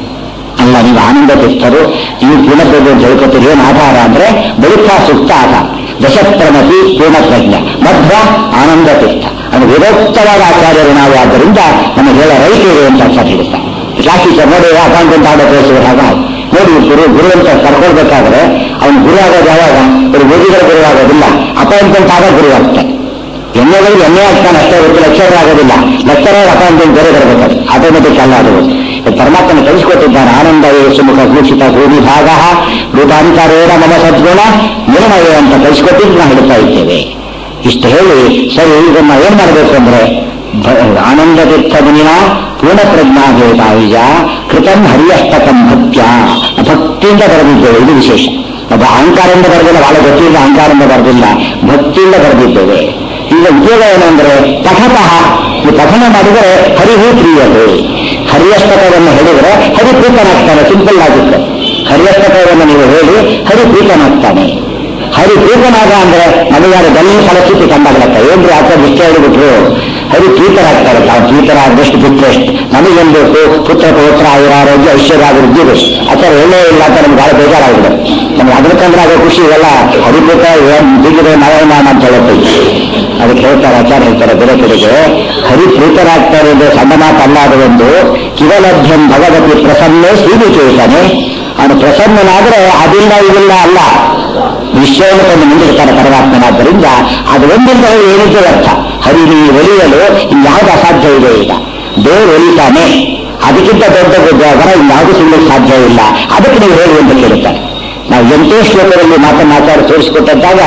ಅಲ್ಲ ನೀವು ಆನಂದ ತೀರ್ಥರು ನೀವು ಪೂರ್ಣಪ್ರಜ್ಞೆ ಅಂತ ಹೇಳ್ಕೊತೀರಿ ಏನು ಆಧಾರ ಅಂದ್ರೆ ಬಳಿಕ ಸೂಕ್ತ ಆಧಾರ ದಶಪ್ರಮತಿ ಪೂರ್ಣಪ್ರಜ್ಞ ಮಧ್ವ ಆನಂದ ತೀರ್ಥ ಅದು ವಿರೋಕ್ತವಾದ ಆಚಾರ್ಯರು ನಾವು ಆದ್ದರಿಂದ ನಮಗೆ ಹೇಳ ರೈಟ್ ಇದೆ ಅಂತ ಆಚಾರ್ಯ ಹೇಳ್ತಾರೆ ಕ್ಲಾಸ್ ಟೀಚರ್ ನೋಡಿ ಅಪಾಯಿಂಟ್ಮೆಂಟ್ ಆಡೋ ತೋರಿಸಿದ್ರೆ ಹಾಗ ನೋಡಿ ಗುರು ಗುರು ಅಂತ ಕರ್ಕೊಳ್ಬೇಕಾದ್ರೆ ಅವನು ಗುರು ಆಗೋದು ಯಾವಾಗ ஒரு ಓದಿದ್ರೆ ಗುರು ಆಗೋದಿಲ್ಲ ಅಪಾಯಿಂಟ್ಮೆಂಟ್ ಆಗ ಗುರು ಆಗ್ತಾನೆ ಎಣ್ಣೆಗಳಿಗೆ ಎಣ್ಣೆ ಆಗ್ತಾನೆ ಅಷ್ಟೇ ಹೊರತು ಲೆಕ್ಚರ್ ಆಗೋದಿಲ್ಲ ಲೆಕ್ಚರರ್ ಅಪಾಯಿಂಟ್ಮೆಂಟ್ ಬೇರೆ ಬರಬೇಕು ಆಟೋಮೆಟಿಕ್ ಅಲ್ಲ ಅದು ಪರಮಾತ್ಮನ ಕಲಿಸ್ಕೊಟ್ಟಿದ್ದಾನೆ ಆನಂದ ಸುಮುಖ ಭೂಷಿತ ಭೂಮಿ ಭಾಗ ರೂಪಾಂತರೇಣ ಮಮ ಸದ್ಗುಣ ನಿರ್ಣಯ ಅಂತ ಕಲಿಸ್ಕೊಟ್ಟಿದ್ದು ನಾವು ಹೇಳ್ತಾ ಇದ್ದೇವೆ ಇಷ್ಟು ಹೇಳಿ ಸರಿ ಇದನ್ನ ಏನ್ ಮಾಡಬೇಕು ಅಂದ್ರೆ ಭ- ಆನಂದ ತೀರ್ಥ ಮುನಿನ ಪೂರ್ಣ ಪ್ರಜ್ಞಾಭೇದಾವಿಜ ಕೃತಂ ಹರಿಯಷ್ಟಕಂ ಭಕ್ತ್ಯ ಭಕ್ತಿಯಿಂದ ಬರೆದಿದ್ದೇವೆ ಇದು ವಿಶೇಷ ಒಬ್ಬ ಅಹಂಕಾರದಿಂದ ಬರೆದಿಲ್ಲ ಬಹಳ ಗೊತ್ತಿಲ್ಲ ಅಹಂಕಾರದಿಂದ ಬರೆದಿಲ್ಲ ಭಕ್ತಿಯಿಂದ ಬರೆದಿದ್ದೇವೆ ಈಗ ಉಪಯೋಗ ಏನು ಅಂದ್ರೆ ಪಠತಃ ಈ ಪಠನ ಮಾಡಿದರೆ ಹರಿಹು ಪ್ರಿಯತೆ ಹರಿಯಸ್ತಕವನ್ನು ಹೇಳಿದರೆ ಹರಿ ಪ್ರೀತನಾಗ್ತಾನೆ ಸಿಂಪಲ್ ಆಗಿತ್ತು ಹರಿಯಸ್ತಕವನ್ನು ನೀವು ಹೇಳಿ ಹರಿ ಪ್ರೀತನಾಗ್ತಾನೆ ಹರಿ ಪ್ರೀತನಾಗ ಅಂದ್ರೆ ನಮಗಾರ ಗಲ್ಲಿ ಫಲಸ್ಥಿತಿ ಕಂಡಾಗಲತ್ತ ಏನ್ರಿ ಆಚಾರ ಇಷ್ಟ ಹೇಳಿಬಿಟ್ರು ಹರಿ ಪ್ರೀತರಾಗ್ತಾರೆ ತಾವು ಪ್ರೀತರಾದಷ್ಟು ಬಿಟ್ಟರೆಷ್ಟು ನಮಗೇನ್ ಬೇಕು ಪುತ್ರ ಪವಿತ್ರ ಆಯುರಾರೋಗ್ಯ ಐಶ್ವರ್ಯ ಅಭಿವೃದ್ಧಿ ಬೇಕು ಆಚಾರ ಹೇಳೇ ಇಲ್ಲ ಅಂತ ನಮ್ಗೆ ಬಹಳ ಬೇಜಾರಾಗಿದೆ ನಮ್ಗೆ ಅದಕ್ಕಂದ್ರೆ ಆಗೋ ಖುಷಿ ಇವೆಲ್ಲ ಹರಿಪ್ರೀತ ಏನ್ ಬಿಗಿದ್ರೆ ನಾವೇನ ಅಂತ ಹೇಳುತ್ತೆ ಅದಕ್ಕೆ ಹೇಳ್ತಾರೆ ಆಚಾರ ಹೇಳ್ತಾರೆ ಬೇರೆ ಕಡೆಗೆ ಹರಿಪ್ರೀತರಾಗ್ತಾರೆ ಎಂದು ಸಣ್ಣ ಮಾತಲ್ಲ ಅದು ಒಂದು ಕಿವಲಭ್ಯಂ ಭಗವತಿ ಪ್ರಸನ್ನೇ ಶ್ರೀನಿಕೇತನೆ ಅವನು ಪ್ರಸನ್ನನಾದ್ರೆ ಅದಿಲ್ಲ ಇದಿಲ್ಲ ಅಲ್ಲ ವಿಶ್ವವನ್ನು ತಂದು ಮುಂದಿರ್ತಾನೆ ಪರಮಾತ್ಮನಾದ್ದರಿಂದ ಅದು ಒಂದಿಲ್ಲದೆ ಏನಿದೆ ಅರ್ಥ ಹರಿ ನೀವು ಒಲಿಯಲು ಇನ್ಯಾವುದು ಅಸಾಧ್ಯ ಇದೆ ಈಗ ದೇವರು ಒಲಿತಾನೆ ಅದಕ್ಕಿಂತ ದೊಡ್ಡ ವರ ಇನ್ಯಾವುದು ಸಿಗಲಿಕ್ಕೆ ಸಾಧ್ಯ ಇಲ್ಲ ಅದಕ್ಕೆ ನೀವು ಹೇಳಿ ಅಂತ ಕೇಳುತ್ತಾರೆ ನಾವು ಎಂಟೇ ಶ್ಲೋಕದಲ್ಲಿ ಮಾತನ್ನಾಚಾರ ತೋರಿಸಿಕೊಟ್ಟಂತಾಗ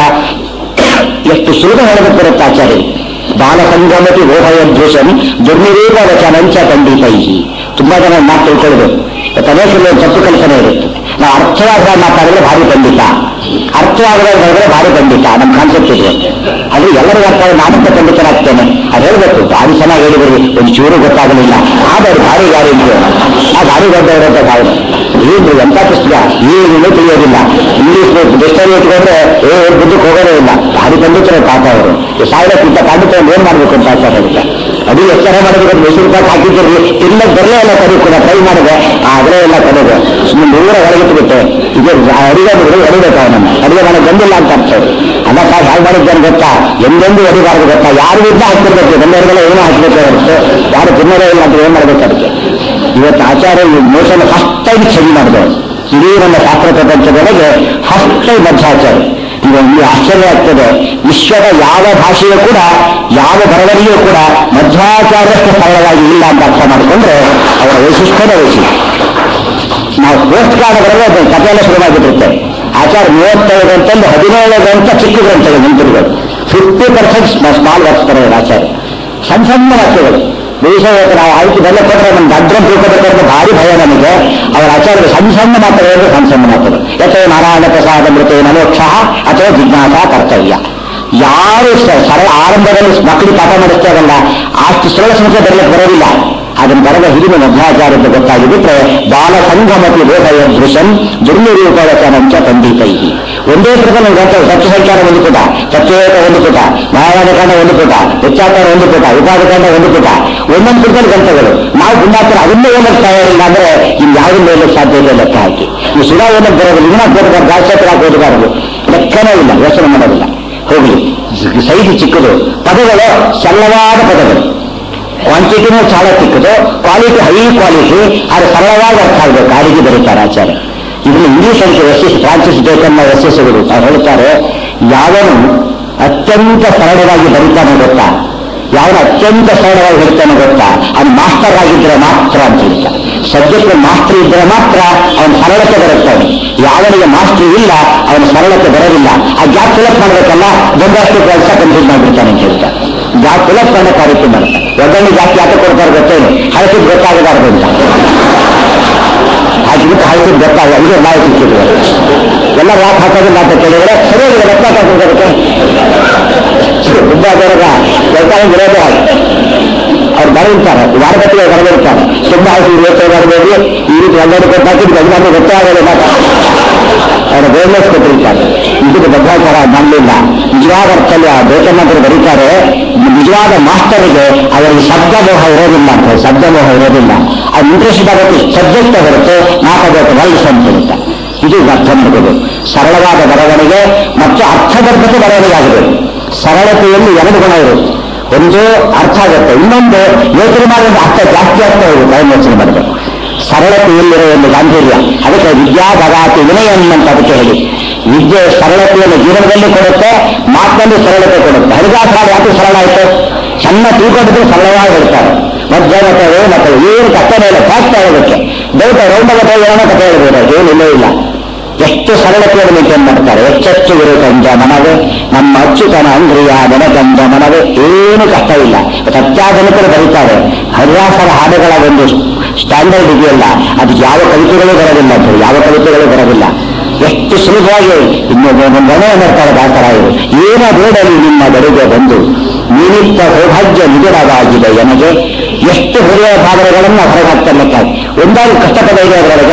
ಎಷ್ಟು ಸುಲಭ ಹೇಳಬೇಕು ಬರುತ್ತೆ ಆಚಾರ್ಯ ಬಾಲ ಸಂಗಮತಿ ಓಹಯದೃಶಂ ದುರ್ನಿರೂಪ ವಚನಂಚ ಖಂಡಿತೈಹಿ ತುಂಬಾ ಜನ ಮಾತು ತಿಳ್ಕೊಳ್ಬೇಕು ತನೇಶಲ್ಲಿ ಒಂದು ತಪ್ಪು ಕಲ್ಪನೆ ಇರುತ್ತೆ ನಾವು ಅರ್ಥವಾದ ಮಾತಾಡಿದ್ರೆ ಭಾರಿ ಖಂಡಿತ ಅರ್ಥವಾಗದೆ ಹೇಳಿದ್ರೆ ಭಾರಿ ಖಂಡಿತ ನಮ್ಮ ಕಾನ್ಸೆಪ್ಟ್ ಇದೆ ಅದು ಎಲ್ಲರಿಗೂ ಅರ್ಥ ಆಗಿ ನಾನಂತ ಖಂಡಿತನಾಗ್ತೇನೆ ಅದು ಹೇಳ್ಬೇಕು ಭಾರಿ ಚೆನ್ನಾಗಿ ಹೇಳಿದ್ರಿ ಒಂದು ಚೂರು ಗೊತ್ತಾಗಲಿಲ್ಲ ಆದ್ರೆ ಭಾರಿ ಗಾಡಿ ಅಂತ ಆ ಭಾರಿ ದೊಡ್ಡ ಇರುತ್ತೆ ಕಾರಣ ಏನು ಎಂತ ಪುಸ್ತಕ ಏನು ತಿಳಿಯೋದಿಲ್ಲ ಇಂಗ್ಲಿಷ್ ಡಿಕ್ಷನರಿ ಇಟ್ಕೊಂಡ್ರೆ ಏ ಬುದ್ಧಕ್ಕೆ ಹೋಗೋದೇ ಇಲ್ಲ ಭಾರಿ ಖಂಡಿತರೇ ಪಾಠ ಅವರು ಸಾವಿರಕ್ಕಿಂತ ಖಂಡಿತ ಏನ್ ಮಾಡ್ಬೇಕು ಅಂತ ಆಚಾರ ಹೇಳ್ತಾರೆ ಅದು ಎಚ್ಚರ ಮಾಡೋದಕ್ಕೆ ಮೈಸೂರು ಪಾಕ್ ಹಾಕಿದ್ದೀರಿ ತಿನ್ನಕ್ ಬರಲೇ ಇಲ್ಲ ಕರಿ ಕೂಡ ಟ್ರೈ ಮಾಡಿದೆ ಆದ್ರೆ ಎಲ್ಲ ಕಡೆಗೆ ಸುಮ್ಮನೆ ನೂರ ಹೊರಗಿಟ್ಬಿಟ್ಟೆ ಇದು ಅಡಿಗೆ ಬಿಡು ಹೊಡಿಬೇಕು ಅವನನ್ನ ಅಡಿಗೆ ಮಾಡಕ್ ಬಂದಿಲ್ಲ ಅಂತ ಅರ್ಥ ಅಲ್ಲ ಸರ್ ಹಾಗೆ ಮಾಡಿದ್ದೇನೆ ಗೊತ್ತಾ ಎಂದೆಂದು ಹೊಡಿಬಾರ್ದು ಗೊತ್ತಾ ಯಾರು ಇದ್ದ ಹಾಕ್ತಿರ್ಬೇಕು ಬಂದವರಿಗೆಲ್ಲ ಏನೋ ಹಾಕ್ಬೇಕು ಹೊರತು ಯಾರು ತಿನ್ನೋದೇ ಇಲ್ಲ ಅಂತ ಏನ್ ಮಾಡ್ಬೇಕು ಅದಕ್ಕೆ ಇವತ್ತು ಆಚಾರ್ಯ ಈ ಮೋಸನ ಫಸ್ಟ್ ಟೈಮ್ ಚೇಂಜ್ ಮಾಡಿದವರು ಇಡೀ ನಮ್ಮ ಶಾಸ್ತ್ರ ಪ್ರಪಂಚದೊಳಗೆ ಫಸ್ಟ್ ಟೈಮ್ ಮಧ್ಯಾಚಾರ್ಯ ಈಗ ಇಲ್ಲಿ ಆಶ್ಚರ್ಯ ಆಗ್ತದೆ ವಿಶ್ವದ ಯಾವ ಭಾಷೆಯೂ ಕೂಡ ಯಾವ ಬರವಣಿಗೆಯೂ ಕೂಡ ಮಧ್ವಾಚಾರ್ಯಷ್ಟು ಸರಳವಾಗಿ ಇಲ್ಲ ಅಂತ ಅರ್ಥ ಮಾಡಿಕೊಂಡ್ರೆ ಅವರ ವೈಶಿಷ್ಟ್ಯದ ವೈಶಿಷ್ಟ್ಯ ನಾವು ಪೋಸ್ಟ್ ಕಾರ್ಡ್ ಬರೆದ್ರೆ ಅದು ಕಥೆಯೆಲ್ಲ ಶುರುವಾಗಿರುತ್ತೆ ಆಚಾರ ಮೂವತ್ತೈದು ಗಂಟೆಂದು ಹದಿನೇಳು ಗಂಟೆ ಚಿಕ್ಕ ಗ್ರಂಥಗಳು ನಿಂತಿರ್ಬೋದು ಫಿಫ್ಟಿ ಪರ್ಸೆಂಟ್ ಸ್ಮಾಲ್ ವರ್ಕ್ಸ್ ಬರೋದು ಆಚಾರ್ಯ ಸಣ್ಣ ಸಣ್ಣ ವಾಕ್ಯಗಳು ಬಹುಶಃ ಇವತ್ತು ನಾವು ಆಯ್ತು ಬೆಲೆ ಕೊಟ್ಟರೆ ನಮ್ಗೆ ಅಡ್ರಂ ತಿಳ್ಕೋಬೇಕಾದ್ರೆ ಭಾರಿ ಭಯ ನಮಗೆ ಅವರ ಆಚಾರ್ಯರು ಸಣ್ಣ ಸಣ್ಣ ಮಾತುಗಳು ಸಣ್ಣ ಸಣ್ಣ ಮಾತುಗಳು ಯಥೋ ನಾರಾಯಣ ಪ್ರಸಾದ ಮೃತ ನಮೋಕ್ಷ ಅಥವಾ ಜಿಜ್ಞಾಸ ಕರ್ತವ್ಯ ಯಾರು ಸ- ಸರಳ ಆರಂಭದಲ್ಲಿ ಮಕ್ಕಳಿಗೆ ಪಾಠ ಮಾಡಿಸ್ತಾರಲ್ಲ ಅಷ್ಟು ಸರಳ ಸಂಖ್ಯೆ ಬರಲಿಕ್ಕೆ ಬರೋದಿಲ್ಲ ಅದನ್ನು ಬರೆದ ಹಿರಿಮೆ ಮಧ್ವಾಚಾರ್ಯದ ಗೊತ್ತಾಗಿಬಿಟ್ರೆ ಬಾಲ ಸಂಗಮತಿ ರೋಹಯ ದೃಶಂ ದುರ್ನಿರೂಪವಚನಂಚ ಖಂಡಿತೈ ಒಂದೇ ಪ್ರಕಾರ ಗ್ರಂಥ ಸತ್ಯ ಸಂಚಾರ ಒಂದು ಪುಟ ಸತ್ಯವೇದ ಒಂದು ಪುಟ ನ್ಯಾಯಾಧಿಕರಣ ಒಂದು ಪುಟ ಹೆಚ್ಚಾಚಾರ ಒಂದು ಪುಟ ಉಪಾಧಿಕರಣ ಒಂದು ಪುಟ ಒಂದೊಂದು ಪುಟದಲ್ಲಿ ಗ್ರಂಥಗಳು ನಾವು ಪುಣ್ಯಾಚಾರ ಅದನ್ನೇ ಓದಕ್ಕೆ ತಯಾರಿಲ್ಲ ಅಂದ್ರೆ ಇನ್ಯಾವುದನ್ನು ಓದಕ್ಕೆ ಸಾಧ್ಯ ಇಲ್ಲ ಲೆಕ್ಕ ಹಾಕಿ ಈ ಸುಧಾ ಓದಕ್ಕೆ ಬರೋದಿಲ್ಲ ಇದನ್ನ ಓದಬಾರ್ದು ಗಾಯಕ್ಷೇತ್ರ ಓದಬಾರದು ಲೆಕ್ಕನೇ ಇಲ್ಲ ಯೋಚನೆ ಮಾಡೋದಿಲ್ಲ ಹೋಗ್ಲಿ ಸೈಜ್ ಚಿಕ್ಕದು ಪದಗಳು ಸರಳವಾದ ಪದಗಳು ಕ್ವಾಂಟಿಟಿನೂ ಬಹಳ ಚಿಕ್ಕದು ಕ್ವಾಲಿಟಿ ಹೈ ಕ್ವಾಲಿಟಿ ಅದು ಸರಳವಾಗಿ ಅರ್ಥ ಆಗಬೇಕು ಆ ರೀತಿ ಬರೀತಾರೆ ಆಚಾರ್ಯ ಇದನ್ನು ಇಂಗ್ಲಿಷ್ ಅಂತ ಎಸ್ ಫ್ರಾನ್ಸಿಸ್ ಬೇಕನ್ನ ಎಸ್ಎಸ್ಗಳು ಅವ್ರು ಹೇಳ್ತಾರೆ ಯಾವನು ಅತ್ಯಂತ ಸರಳವಾಗಿ ಬರೀತಾನೆ ಗೊತ್ತಾ ಯಾವನು ಅತ್ಯಂತ ಸರಳವಾಗಿ ಹೇಳ್ತಾನೆ ಗೊತ್ತಾ ಅವನು ಮಾಸ್ಟರ್ ಆಗಿದ್ರೆ ಮಾತ್ರ ಅಂತ ಹೇಳ್ತಾರೆ ಸಬ್ಜೆಕ್ಟ್ ಮಾಸ್ಟರ್ ಇದ್ರೆ ಮಾತ್ರ ಅವನ ಸರಳತೆ ಬರುತ್ತಾನೆ ಯಾವನಿಗೆ ಮಾಸ್ಟರ್ ಇಲ್ಲ ಅವನ ಸರಳತೆ ಬರೋದಿಲ್ಲ ಆ ಗ್ಯಾಪ್ ಫಿಲಪ್ ಮಾಡಬೇಕಲ್ಲ ದೊಡ್ಡಷ್ಟು ಕೆಲಸ ಕನ್ಫ್ಯೂಸ್ ಮಾಡಿಬಿಡ್ತಾನೆ ಅಂತ ಹೇಳ್ತಾರೆ ಗ್ಯಾಪ್ ಫಿಲಪ್ ಮಾಡೋ ಕಾರ್ಯಕ್ರಮ ಮಾಡ್ತಾರೆ ಒಗ್ಗರಣೆ ಜಾಸ್ತಿ ಯಾಕೆ ಕೊಡ್ತಾರೆ ಗೊತ್ತೇನು ಹಳಸಿದ್ ಗೊತ್ತಾಗಬಾರ್ದು ಅಂತ ಹಾಕಿಬಿಟ್ಟು ಹಳಸಿದ್ ಗೊತ್ತಾಗ ಇದು ಬಾಯಿ ಸಿಕ್ಕಿದ್ರು ಎಲ್ಲ ಯಾಕೆ ಹಾಕೋದಿಲ್ಲ ಅಂತ ಕೇಳಿದ್ರೆ ಸರಿಯಾಗಿದೆ ರಕ್ತ ಹಾಕೋದಕ್ಕೆ ಬುದ್ಧಾಚಾರ್ಯ ಸರ್ಕಾರ ವಿರೋಧ ಅವ್ರು ಬರೆದಿರ್ತಾರೆ ವಾರಗಟ್ಟಿಗೆ ಬರೆದಿರ್ತಾರೆ ತುಂಬಾ ಆಯ್ತು ಇವತ್ತು ಬರಬೇಕು ಈ ರೀತಿ ಒಂದೆರಡು ಕೊಟ್ಟು ಹಾಕಿದ್ದು ಗಜಮಾನ ಗೊತ್ತೇ ಆಗೋದಿಲ್ಲ ಅವರ ಬೋರ್ಲೆಸ್ ಕೊಟ್ಟಿರ್ತಾರೆ ಇದಕ್ಕೆ ಬದ್ಧಾಚಾರ ಮಾಡಲಿಲ್ಲ ನಿಜವಾದ ಅರ್ಥದಲ್ಲಿ ಆ ಬೇಕನ್ನಂತರು ಬರೀತಾರೆ ನಿಜವಾದ ಮಾಸ್ಟರ್ಗೆ ಅವರಿಗೆ ಶಬ್ದ ಮೋಹ ಇರೋದಿಲ್ಲ ಅಂತ ಶಬ್ದ ಮೋಹ ಇರೋದಿಲ್ಲ ಅದು ಇಂಟ್ರೆಸ್ಟ್ ಆಗುತ್ತೆ ಸಬ್ಜೆಕ್ಟ್ ಬರುತ್ತೆ ನಾಲ್ಕು ವರ್ಲ್ಡ್ಸ್ ಅಂತ ಇರುತ್ತೆ ಇದು ಅರ್ಥ ಮಾಡ್ಕೋಬೇಕು ಸರಳವಾದ ಬರವಣಿಗೆ ಮತ್ತು ಅರ್ಥಗರ್ಭತೆ ಬರವಣಿಗೆ ಆಗಬೇಕು ಸರಳತೆಯಲ್ಲಿ ಎರಡು ಗುಣ ಇರುತ್ತೆ ಒಂದು ಅರ್ಥ ಆಗುತ್ತೆ ಇನ್ನೊಂದು ಯೋಚನೆ ಮಾಡಿದ ಅರ್ಥ ಜಾಸ್ತಿ ಆಗ್ತಾ ಹೋಗುತ್ತೆ ಅದನ್ನು ಯೋಚನೆ ಮಾಡಬೇಕು ಸರಳತೆಯಲ್ಲಿರೋ ಒಂದು ಗಾಂಭೀರ್ಯ ಅದಕ್ಕೆ ವಿದ್ಯಾ ಭಗಾತಿ ವಿನಯ ಅಂತ ಅದಕ್ಕೆ ಹೇಳಿ ವಿದ್ಯೆ ಸರಳತೆಯನ್ನು ಜೀವನದಲ್ಲಿ ಕೊಡುತ್ತೆ ಮಾತಿನಲ್ಲಿ ಸರಳತೆ ಕೊಡುತ್ತೆ ಹರಿದಾಸ ಯಾಕೆ ಸರಳ ಆಯಿತು ಸಣ್ಣ ತಿಳ್ಕೊಂಡಿದ್ರೆ ಸರಳವಾಗಿ ಹೇಳ್ತಾರೆ ಮಧ್ಯಾಹ್ನ ಕಥೆ ಮತ್ತೆ ಏನು ಕಥೆ ಇಲ್ಲ ಫ್ಯಾಕ್ಟ್ ಹೇಳೋದಕ್ಕೆ ದಯವಿಟ್ಟು ರೌಂಡ ಕಥೆ ಏನೋ ಕಥೆ ಹೇಳ್ಬೋದು ಏನಿಲ್ಲ ಇಲ್ಲ ಎಷ್ಟು ಸರಳತೆಯನ್ನು ಮೇಂಟೈನ್ ಮಾಡ್ತಾರೆ ಎಚ್ಚೆಚ್ಚು ಗುರು ಕಂಜ ಮನವೇ ನಮ್ಮ ಅಚ್ಚುತನ ಅಂದ್ರಿಯ ಕಂಜ ಮನವೇ ಏನು ಕಷ್ಟವಿಲ್ಲ ಇವತ್ತು ಅತ್ಯಾಧುನಿಕರು ಬರೀತಾರೆ ಹರಿದಾಸರ ಹಾಡುಗಳ ಒಂದು ಸ್ಟ್ಯಾಂಡರ್ಡ್ ಇದೆಯಲ್ಲ ಅದು ಯಾವ ಕವಿತೆಗಳೂ ಬರೋದಿಲ್ಲ ಅಂತ ಯಾವ ಕವಿತೆಗಳೂ ಬರೋದಿಲ್ಲ ಎಷ್ಟು ಸುಲಭವಾಗಿ ಇನ್ನೊಬ್ಬ ಮನೆ ಮಾಡ್ತಾರೆ ದಾಸರಾಯರು ಏನ ಬೇಡಲಿ ನಿಮ್ಮ ಬಳಿಗೆ ಬಂದು ನಿಮಿತ್ತ ಸೌಭಾಗ್ಯ ನಿಬಿಡವಾಗಿದೆ ನನಗೆ ಎಷ್ಟು ಹೃದಯ ಭಾವನೆಗಳನ್ನು ಹೊರಗಾಗ್ತಲ್ಲಕ್ಕಾಗಿ ಒಂದಾಗಿ ಕಷ್ಟಪದ ಇದೆ ಅದರೊಳಗೆ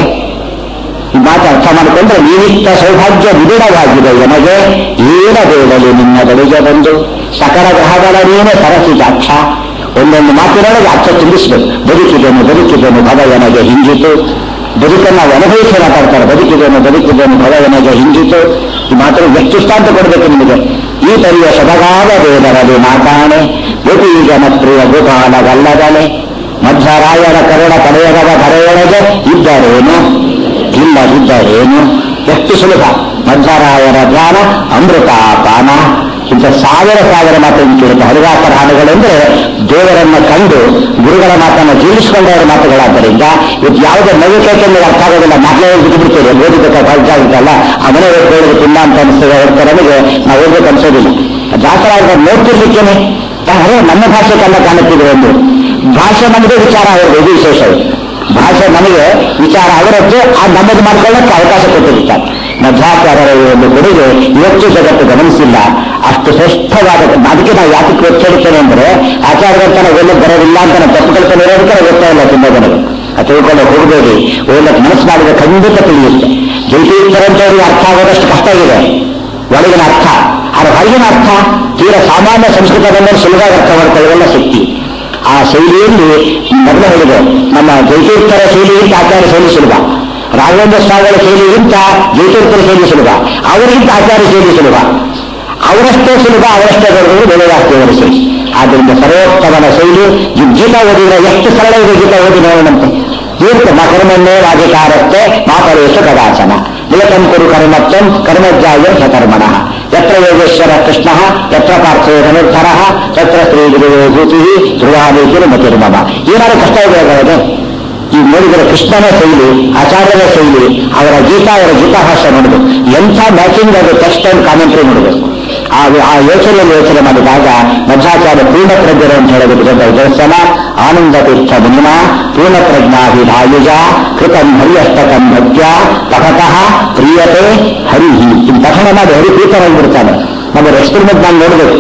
ಈ ಮಾತು ಅರ್ಥ ಮಾಡಿಕೊಂಡ್ರೆ ನಿಮಿತ್ತ ಸೌಭಾಗ್ಯ ನಿಬಿಡವಾಗಿದೆ ನನಗೆ ಏನ ಬೇಡಲಿ ನಿನ್ನ ಬಳಿಗೆ ಬಂದು ಸಕಲ ಗ್ರಹಗಳ ನೀನೆ ಸರಸಿದಾಕ್ಷ ಒಂದೊಂದು ಮಾತಿನೊಳಗೆ ಅರ್ಥ ತುಂಬಿಸಬೇಕು ಬದುಕಿದ್ದೇನೆ ಬದುಕಿದ್ದೇನೆ ಭವ ನನಗೆ ಹಿಂಜಿತು ಬದುಕನ್ನು ನಾವು ಅನುಭವಿಸಿ ಮಾತಾಡ್ತಾರೆ ಬದುಕಿದ್ದೇನೆ ಬದುಕಿದ್ದೇನೆ ಭವ ನನಗೆ ಹಿಂಜಿತು ಈ ಮಾತನ್ನು ಎಷ್ಟು ಅಂತ ಕೊಡಬೇಕು ನಿಮಗೆ ಈ ಪರಿಯ ಸೊಬಗಾದ ಬೇದರಲಿ ಮಾತಾಣೆ ಗೋಪೀಜನ ಪ್ರಿಯ ಗೋಪಾಲಗಲ್ಲದಲೆ ಮಧ್ಯರಾಯರ ಕರುಣ ಪಡೆಯದ ಕರೆಯೊಳಗೆ ಇದ್ದರೇನು ಇಲ್ಲದಿದ್ದರೇನು ಎಷ್ಟು ಸುಲಭ ಮಧ್ಯರಾಯರ ಧ್ಯಾನ ಅಮೃತ ಪಾನ ಇಂಥ ಸಾವಿರ ಸಾವಿರ ಮಾತನ್ನು ಕೇಳುತ್ತೆ ಹರಿದಾಸರ ಹಾಡುಗಳೆಂದ್ರೆ ದೇವರನ್ನ ಕಂಡು ಗುರುಗಳ ಮಾತನ್ನು ಜೀವಿಸಿಕೊಂಡವರ ಮಾತುಗಳಾದ್ದರಿಂದ ಇವತ್ತು ಯಾವುದೇ ನೈವೇದ್ಯಕ್ಕೆ ನೀವು ಅರ್ಥ ಆಗೋದಿಲ್ಲ ಮಾತೇ ಬಿಟ್ಟು ಬಿಡ್ತೀರಿ ಓದಿದ್ದಕ್ಕೆ ಖರ್ಚು ಆಗುತ್ತಲ್ಲ ಆ ಮನೆ ಓದ್ಕೊಳ್ಳೋದು ತುಂಬ ಅಂತ ಅನಿಸ್ತದೆ ಹೊರತು ನಮಗೆ ನಾವು ಓದಬೇಕು ಅನ್ಸೋದಿಲ್ಲ ದಾಸರಾಗ ನೋಡ್ತಿರ್ಲಿಕ್ಕೇನೆ ಅರೆ ನಮ್ಮ ಭಾಷೆ ಕಲ್ಲ ಕಾಣುತ್ತಿದೆ ಒಂದು ಭಾಷೆ ನಮಗೆ ವಿಚಾರ ಅವರದು ಇದು ವಿಶೇಷವು ಭಾಷೆ ನಮಗೆ ವಿಚಾರ ಅವರದ್ದು ಆ ನಮ್ಮದು ಮಾಡ್ಕೊಳ್ಳೋಕ್ಕೆ ಅವಕಾಶ ಕೊಟ್ಟಿರ್ತಾರೆ ಮಧ್ವಾಚಾರ್ಯರ ಈ ಒಂದು ಕೊಡುಗೆ ಇವತ್ತು ಜಗತ್ತು ಗಮನಿಸಿಲ್ಲ ಅಷ್ಟು ಶ್ರೇಷ್ಠವಾದ ಅದಕ್ಕೆ ನಾವು ಯಾತಕ್ಕೆ ಒತ್ತೇಳ್ತೇನೆ ಅಂದ್ರೆ ಆಚಾರ್ಯರಂತ ನಾವು ಓದಕ್ಕೆ ಬರೋದಿಲ್ಲ ಅಂತ ನಾವು ತಪ್ಪು ಕಲ್ಪನೆ ಇರೋದಕ್ಕೆ ನಾವು ಓದ್ತಾ ಇಲ್ಲ ತುಂಬ ಜನರು ಅದು ತಿಳ್ಕೊಂಡು ಹೋಗಬೇಡಿ ಓದಕ್ಕೆ ಮನಸ್ಸು ಮಾಡಿದ್ರೆ ಖಂಡಿತ ತಿಳಿಯುತ್ತೆ ಜೈತೀರ್ಥರಂತವ್ರಿಗೆ ಅರ್ಥ ಆಗೋದಷ್ಟು ಕಷ್ಟ ಇದೆ ಒಳಗಿನ ಅರ್ಥ ಆದ್ರೆ ಹೊರಗಿನ ಅರ್ಥ ತೀರ ಸಾಮಾನ್ಯ ಸಂಸ್ಕೃತವನ್ನು ಸುಲಭವಾಗಿ ಅರ್ಥ ಮಾಡ್ಕೊಳ್ಳುವಲ್ಲ ಶಕ್ತಿ ಆ ಶೈಲಿಯಲ್ಲಿ ಮೊದಲು ಹೇಳಿದೆ ನಮ್ಮ ಜೈತೀರ್ಥರ ಶೈಲಿಗಿಂತ ಆಚಾರ್ಯ ಶೈಲಿ ಸುಲಭ ರಾಘವೇಂದ್ರ ಸ್ವಾಮಿಗಳ ಶೈಲಿಗಿಂತ ಜೈತೀರ್ಥರ ಶೈಲಿ ಸುಲಭ ಅವರಿಗಿಂತ ಆಚಾರ್ಯ ಶೈಲಿ ಸುಲಭ ಅವರಷ್ಟೇ ಸುಲಭ ಅವರಷ್ಟೇ ಬರೆದರು ವೇದವ್ಯಾಸ ದೇವರ ಶೈಲಿ ಆದ್ದರಿಂದ ಸರ್ವೋತ್ತಮನ ಶೈಲಿ ಈ ಗೀತಾ ಓದಿದ್ರೆ ಎಷ್ಟು ಸರಳ ಇದೆ ಗೀತಾ ಓದಿ ನೋಡೋಣಂತೆ ತೀರ್ಥ ಮಕರ್ಮಣ್ಣೇ ರಾಜಕಾರಕ್ಕೆ ಮಾಪರೇಶ ಕದಾಚನ ನಿಲಕಂ ಕುರು ಕರ್ಮತ್ವಂ ಕರ್ಮಜ್ಜಾಯ ಸಕರ್ಮಣ ಯತ್ರ ಯೋಗೇಶ್ವರ ಕೃಷ್ಣ ಯತ್ರ ಪಾರ್ಥೋ ಧನುರ್ಧರ ತತ್ರ ಶ್ರೀ ಗುರುಭೂತಿ ಧ್ರುವಾದೇಶಿರು ಮತಿರ್ಮಮ ಏನಾದ್ರು ಕಷ್ಟ ಇದೆ ಅವರಿಗೆ ಈ ನೋಡಿದರೆ ಕೃಷ್ಣನ ಶೈಲಿ ಆಚಾರ್ಯರ ಶೈಲಿ ಅವರ ಗೀತಾ ಅವರ ಗೀತಾಭಾಷೆ ನೋಡಬೇಕು ಎಂಥ ಮ್ಯಾಚಿಂಗ್ ಅದು ಟೆಕ್ಸ್ಟ್ ಅಂಡ್ ಕಾಮೆಂಟ್ರಿ ನೋಡಬೇಕು ಆ ಆ ಯೋಚನೆಯಲ್ಲಿ ಯೋಚನೆ ಮಾಡಿದಾಗ ಮಧ್ವಾಚಾರ್ಯ ಪೂರ್ಣ ಪ್ರಜ್ಞರು ಅಂತ ಹೇಳಬೇಕು ದರ್ಶನ ಆನಂದ ತೀರ್ಥ ಮುನಿನ ಪೂರ್ಣ ಪ್ರಜ್ಞಾಭಿಧಾಯುಜ ಕೃತಂ ಹರಿಯಷ್ಟಕಂ ಭಕ್ತ್ಯ ಪಠತಃ ಪ್ರಿಯತೆ ಹರಿಹಿ ಈ ಪಠಣ ಮಾಡಿ ಹರಿ ಪ್ರೀತನಾಗಿಬಿಡ್ತಾನೆ ನಮ್ಮ ಎಕ್ಸ್ಪೆರಿಮೆಂಟ್ ನಾನು ನೋಡಬೇಕು